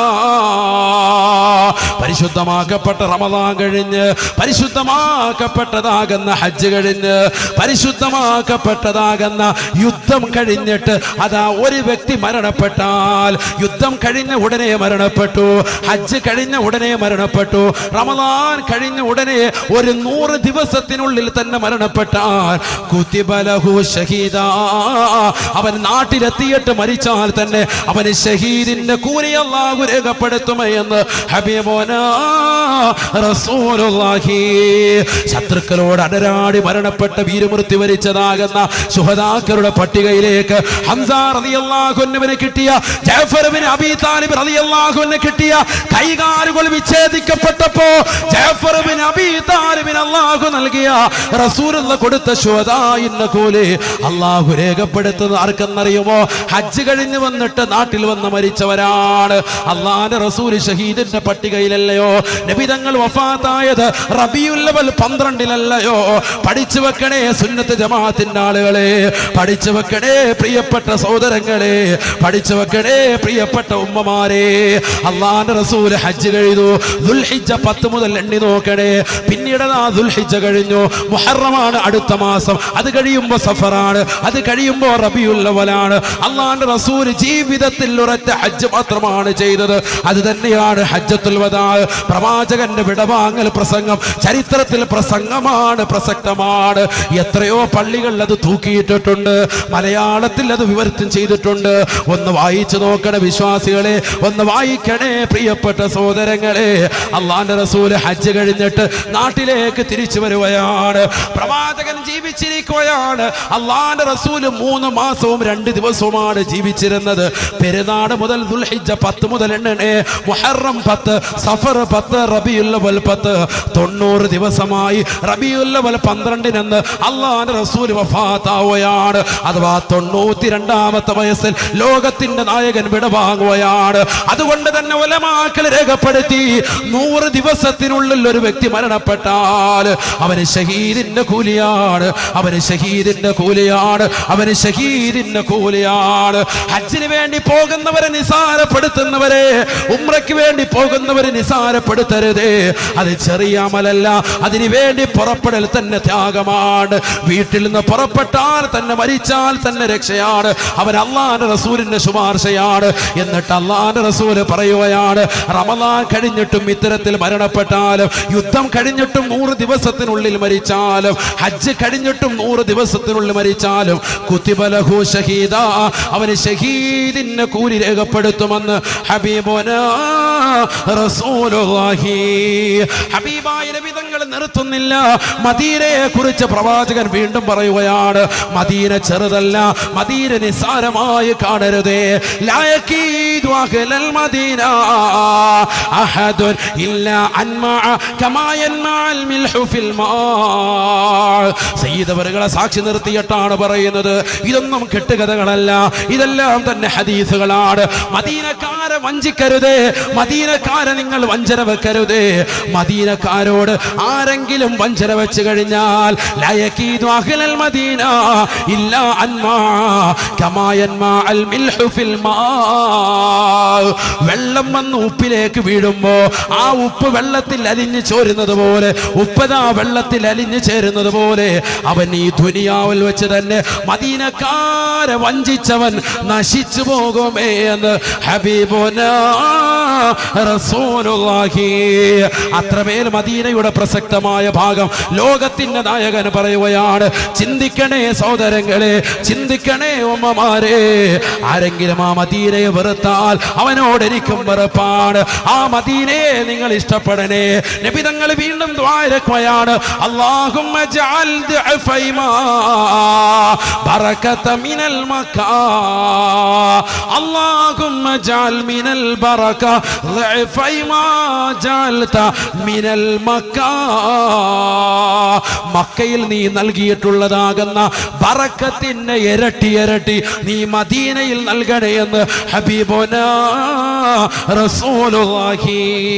പരിശുദ്ധമാക്കപ്പെട്ട റമദാൻ കഴിഞ്ഞ് പരിശുദ്ധമാക്കപ്പെട്ടതാകുന്ന ഹജ്ജ് കഴിഞ്ഞ് പരിശുദ്ധമാക്കപ്പെട്ടതാകുന്ന യുദ്ധം കഴിഞ്ഞിട്ട് അതാ ഒരു വ്യക്തി മരണപ്പെട്ടാൽ യുദ്ധം കഴിഞ്ഞ ഉടനെ മരണപ്പെട്ടു ഹജ്ജ് കഴിഞ്ഞ ഉടനെ മരണപ്പെട്ടു റമദാൻ കഴിഞ്ഞ ഉടനെ ഒരു നൂറ് ദിവസത്തിനുള്ളിൽ തന്നെ മരണപ്പെട്ടാൽ മഹാൻ കുത്തിബലഹു ഷഹീദ അവൻ നാട്ടിലെത്തിയിട്ട് മരിച്ചാൽ തന്നെ അവന് ഷഹീദിന്റെ കൂലി അള്ളാഹു രേഖപ്പെടുത്തുമെന്ന് ഹബീബോന റസൂലുള്ളാഹി ശത്രുക്കളോട് അടരാടി മരണപ്പെട്ട വീരമൃത്യു വരിച്ചതാകുന്ന ശുഹദാക്കളുടെ പട്ടികയിലേക്ക് ഹംസ റളിയല്ലാഹുവിന് കിട്ടിയ ജാഫർ ബിൻ അബീ താലിബ് റളിയല്ലാഹുവിന് കിട്ടിയ കൈകാലുകൾ വിച്ഛേദിക്കപ്പെട്ടപ്പോ ജാഫർ ബിൻ അബീ താലിബിന് അല്ലാഹു നൽകിയ റസൂലുള്ള കൊടുത്ത ശുഹദായിന്ന കൂലി അല്ലാഹു രേഖപ്പെടുത്തുന്നത് ആർക്കെന്നറിയുമോ ഹജ്ജ് കഴിഞ്ഞ് വന്നിട്ട് നാട്ടിൽ വന്ന് മരിച്ചവരാണ് അള്ളാന്റെ റസൂൽ ഷഹീദിന്റെ പട്ടികയിലല്ലയോ നബിതങ്ങൾ വഫാത്തായത് റബിയുല്ലവൽ പന്ത്രണ്ടിലല്ലയോ പഠിച്ചു വെക്കണേ സുന്നത്ത് ജമാഅത്തിന്റെ ആളുകളെ പഠിച്ചു വെക്കണേ പ്രിയപ്പെട്ട സഹോദരങ്ങളെ പഠിച്ചു വെക്കണേ പ്രിയപ്പെട്ട ഉമ്മമാരെ അള്ളാന്റെ റസൂൽ ഹജ്ജ് കഴിഞ്ഞു ദുൽഹിജ്ജ പത്ത് മുതൽ എണ്ണി നോക്കണേ പിന്നീട് ആ ദുൽഹിജ്ജ കഴിഞ്ഞു മുഹറമാണ് അടുത്ത മാസം അത് കഴിയുമ്പോ സഫറാണ് അത് കഴിയുമ്പോ റബിയുല്ലവലാണ് അള്ളാന്റെ റസൂൽ ജീവിതത്തിൽ ഉറച്ച ഹജ്ജ് മാത്രമാണ് ചെയ്തത് അത് തന്നെയാണ് ഹജ്ജത്തുൽ വദാ പ്രവാചകന്റെ വിടവാങ്ങൽ പ്രസംഗം ചരിത്രത്തിൽ പ്രസംഗമാണ് പ്രസക്തമാണ് എത്രയോ പള്ളികൾ അത് തൂക്കിയിട്ടിട്ടുണ്ട് മലയാളത്തിൽ അത് വിവർത്തം ചെയ്തിട്ടുണ്ട് ഒന്ന് വായിച്ചു നോക്കണേ വിശ്വാസികളെ ഒന്ന് വായിക്കണേ പ്രിയപ്പെട്ട സഹോദരങ്ങളെ അള്ളാന്റെ റസൂല് ഹജ്ജ് കഴിഞ്ഞിട്ട് നാട്ടിലേക്ക് തിരിച്ചു വരുകയാണ് പ്രവാചകൻ ജീവിച്ചിരിക്കുകയാണ് അള്ളാന്റെ റസൂല് മൂന്ന് മാസവും രണ്ട് ദിവസവുമാണ് ജീവിച്ചിരുന്നത് പെരുന്നാട് മുതൽ ദുൽഹിജ്ജ പത്ത് മുതൽ എണ്ണണേ മുഹറം പത്ത് സഫർ പത്ത് റബിയുല്ലവൽ പത്ത് തൊണ്ണൂറ് ദിവസമായി റബിയുല്ലവൽ പന്ത്രണ്ടിനെന്ന് അള്ളാന്റെ റസൂല് വഫാത്താവുകയാണ് അഥവാ തൊണ്ണൂറ്റി രണ്ടാമത്തെ വയസ്സിൽ ലോകത്തിന്റെ നായകൻ വിടവാങ്ങുകയാണ് അതുകൊണ്ട് തന്നെ ഒലമാക്കൽ രേഖപ്പെടുത്തി നൂറ് ദിവസത്തിനുള്ളിൽ ഒരു വ്യക്തി മരണപ്പെട്ടാൽ അവന് ഷഹീദിന്റെ കൂലിയാണ് അവന് ഷഹീദിന്റെ കൂലിയാണ് അവന് ഷഹീദിന്റെ കൂലിയാണ് ഹജ്ജിന് വേണ്ടി പോകുന്നവരെ നിസാരപ്പെടുത്തുന്നവരെ ഉമ്രയ്ക്ക് വേണ്ടി പോകുന്നവരെ നിസാരപ്പെടുത്തരുതേ അത് ചെറിയ അമലല്ല അതിനു വേണ്ടി പുറപ്പെടൽ തന്നെ ത്യാഗമാണ് വീട്ടിൽ നിന്ന് പുറപ്പെട്ടാൽ തന്നെ മരിച്ചാൽ തന്നെ രക്ഷയാണ് അവൻ അള്ളാന്റെ റസൂലിന്റെ ശുപാർശയാണ് എന്നിട്ട് അള്ളാന്റെ റസൂല് പറയുകയാണ് റമദാൻ കഴിഞ്ഞിട്ടും ഇത്തരത്തിൽ മരണപ്പെട്ടാലും യുദ്ധം കഴിഞ്ഞിട്ടും നൂറ് ദിവസത്തിനുള്ളിൽ മരിച്ചാലും ഹജ്ജ് കഴിഞ്ഞിട്ടും നൂറ് ദിവസത്തിനുള്ളിൽ മരിച്ചാലും കുത്തിബലഹു ഷഹീദ അവന് ഷഹീദിന്റെ കൂലി രേഖപ്പെടുത്തുമെന്ന് ഹബീബുന റസൂലുള്ളാഹി ഹബീബായ നബി തങ്ങൾ നിർത്തുന്നില്ല മദീനയെ കുറിച്ച് പ്രവാചകൻ വീണ്ടും പറയുകയാണ് മദീന ചെറുതല്ല മദീന നിസ്സാരമായി കാണരുതേ ലായക്കീദു അഹ്ലൽ മദീന അഹദുൻ ഇല്ലാ അൻമാ കമാ യൻമാൽ മിൽഹു ഫിൽ മാ സയ്യിദവറുകളെ സാക്ഷി നിർത്തിയിട്ടാണ് പറയുന്നത് ഇതൊന്നും കെട്ടുകഥകളല്ല ഇതെല്ലാം തന്നെ ഹദീസുകളാണ് മദീനക്കാരെ വഞ്ചിക്കരുതേ മദീനക്കാരെ നിങ്ങൾ വഞ്ചന വെക്കരുതേ മദീനക്കാരോട് ആരെങ്കിലും വഞ്ചന വെച്ച് കഴിഞ്ഞാൽ ലയക്കീദു അഹ്ലൽ മദീന ഇല്ല അൻമാ കമാ യൻമാ അൽ മിൽഹു ഫിൽ മാ വെള്ളം വന്ന് ഉപ്പിലേക്ക് വീഴുമ്പോ ആ ഉപ്പ് വെള്ളത്തിൽ അലിഞ്ഞു ചോരുന്നത് പോലെ ഉപ്പതാ വെള്ളത്തിൽ അലിഞ്ഞു ചേരുന്നത് പോലെ അവൻ ഈ ദുനിയാവിൽ വെച്ച് തന്നെ മദീനക്കാരെ വഞ്ചിച്ചവൻ നശിച്ചു പോകുമേ എന്ന് ഹബീബുന റസൂലുള്ളാഹി അത്രമേൽ മദീനയുടെ പ്രസക്തമായ ഭാഗം ലോകത്തിന്റെ നായകൻ പറയുകയാണ് ചിന്തിക്കണേ സഹോദരങ്ങളെ ചിന്തിക്കണേ ഉമ്മമാരെ ആരെങ്കിലും ആ മദീനയെ വെറുത്താൽ അവനോട് എനിക്കും വെറുപ്പാണ് ആ മദീനയെ നിങ്ങൾ ഇഷ്ടപ്പെടണേ നബി തങ്ങൾ വീണ്ടും ദ്വാരക്കുകയാണ് അല്ലാഹുമ്മ ജഅൽ ദഅഫൈമാ ബറകത മിനൽ മക്കാ അല്ലാഹുമ്മ ജഅൽ മിനൽ ബറക ദഅഫൈമാ ജഅൽത മിനൽ മക്കാ മക്കയിൽ നീ നൽകിയിട്ടുള്ളതാകുന്ന ബറക്കത്തിന്റെ ഇരട്ടി ഇരട്ടി നീ മദീനയിൽ നൽകണേ എന്ന് ഹബീബുന റസൂലുള്ളാഹി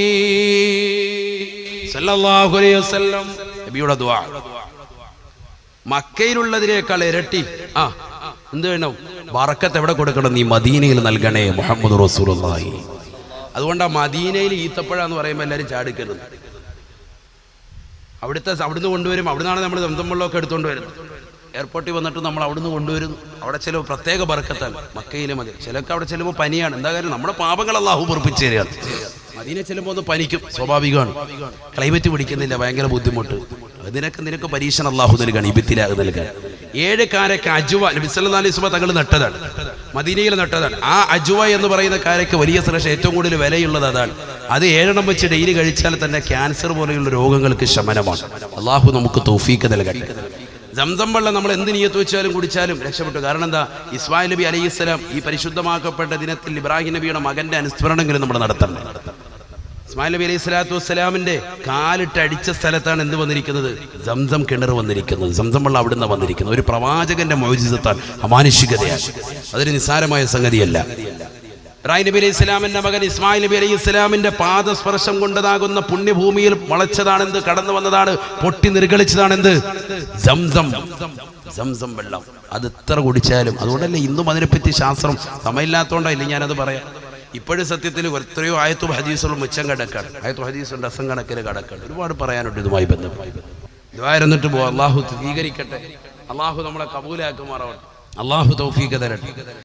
സല്ലല്ലാഹു അലൈഹി വസല്ലം നബിയുടെ ദുആ മക്കയിലുള്ളതിനേക്കാൾ ഇരട്ടി ആ എന്ത് വേണം ബറക്കത്ത് എവിടെ കൊടുക്കണം നീ മദീനയിൽ നൽകണേ മുഹമ്മദ് റസൂലുള്ളാഹി അതുകൊണ്ട് ആ മദീനയിൽ ഈത്തപ്പഴ എന്ന് പറയുമ്പോൾ എല്ലാവരും ചാടിക്കരുത് അവിടുത്തെ അവിടുന്ന് കൊണ്ടുവരും അവിടുന്നാണ് നമ്മൾ ദന്തമ്പള്ളമൊക്കെ എടുത്തുകൊണ്ട് വരുന്നത് എയർപോർട്ടിൽ വന്നിട്ട് നമ്മൾ അവിടുന്ന് കൊണ്ടുവരുന്നു അവിടെ ചില പ്രത്യേക ബർക്കത്താണ് മക്കയിലെ മതി ചിലർക്ക് അവിടെ ചെല്ലുമ്പോൾ പനിയാണ് എന്താ കാര്യം നമ്മുടെ പാപങ്ങൾ അള്ളാഹു പൊറപ്പിച്ച് തരികയാണ് മദീനെ ചെല്ലുമ്പോൾ ഒന്ന് പനിക്കും സ്വാഭാവികമാണ് ക്ലൈമറ്റ് പിടിക്കുന്നില്ല ഭയങ്കര ബുദ്ധിമുട്ട് അതിനൊക്കെ നിനക്ക് പരീക്ഷണം അള്ളാഹു നൽകാണ് ഇബിത്തിലാഹ് നൽകാൻ ഏഴ് കാരക്ക് അജുവ നബി സല്ലല്ലാഹു അലൈഹി വസല്ലം തങ്ങൾ നട്ടതാണ് മദീനയിൽ നട്ടതാണ് ആ അജുവ എന്ന് പറയുന്ന കാരക്ക് വലിയ സുരക്ഷ ഏറ്റവും കൂടുതൽ വിലയുള്ളത് അതാണ് അത് ഏഴെണ്ണം വെച്ച് ഡെയിലി കഴിച്ചാൽ തന്നെ ക്യാൻസർ പോലെയുള്ള രോഗങ്ങൾക്ക് ശമനമാണ് അള്ളാഹു നമുക്ക് തൗഫീക്ക് നൽകട്ടെ സംസം വെള്ളം നമ്മൾ എന്ത് നീയത്ത് വെച്ചാലും കുടിച്ചാലും രക്ഷപ്പെട്ടു കാരണം എന്താ ഇസ്മായിൽ നബി അലൈഹി സ്വലാം ഈ പരിശുദ്ധമാക്കപ്പെട്ട ദിനത്തിൽ ഇബ്രാഹിം നബിയുടെ മകന്റെ അനുസ്മരണമെങ്കിലും നമ്മൾ നടത്തണം ഇസ്മായിൽ നബി അലൈഹി സ്വലാത്തു വസ്സലാമിന്റെ കാലിട്ട് അടിച്ച സ്ഥലത്താണ് എന്ത് വന്നിരിക്കുന്നത് സംസം കിണർ വന്നിരിക്കുന്നത് സംസം വെള്ളം അവിടുന്ന് വന്നിരിക്കുന്നത് ഒരു പ്രവാചകന്റെ മോചിതത്താൽ അമാനുഷികതയാണ് അതൊരു നിസ്സാരമായ സംഗതിയല്ല ഇബ്രാഹിം നബി അലൈഹി ഇസ്ലാമിന്റെ മകൻ ഇസ്മായിൽ നബി അലൈഹി ഇസ്ലാമിന്റെ പാദസ്പർശം കൊണ്ടതാകുന്ന പുണ്യഭൂമിയിൽ മുളച്ചതാണെന്ത് കടന്നു വന്നതാണ് പൊട്ടി നിർഗളിച്ചതാണെന്ത് സംസം സംസം വെള്ളം അത് എത്ര കുടിച്ചാലും അതുകൊണ്ടല്ലേ ഇന്നും അതിനെപ്പറ്റി ശാസ്ത്രം സമയമില്ലാത്തതുകൊണ്ടല്ലേ ഞാനത് പറയാം ഇപ്പോഴും സത്യത്തിൽ എത്രയോ ആയത്തും ഹദീസുകളും മിച്ചം കിടക്കാണ് ആയത്തും ഹദീസും ഡസം കണക്കിന് കിടക്കാണ് ഒരുപാട് പറയാനുണ്ട് ഇതുമായി ബന്ധമായി ഇതുവായിരുന്നിട്ട് പോ അള്ളാഹു സ്വീകരിക്കട്ടെ അള്ളാഹു നമ്മളെ കബൂലാക്കുമാറാവട്ടെ അള്ളാഹു തൗഫീഖ് തരട്ടെ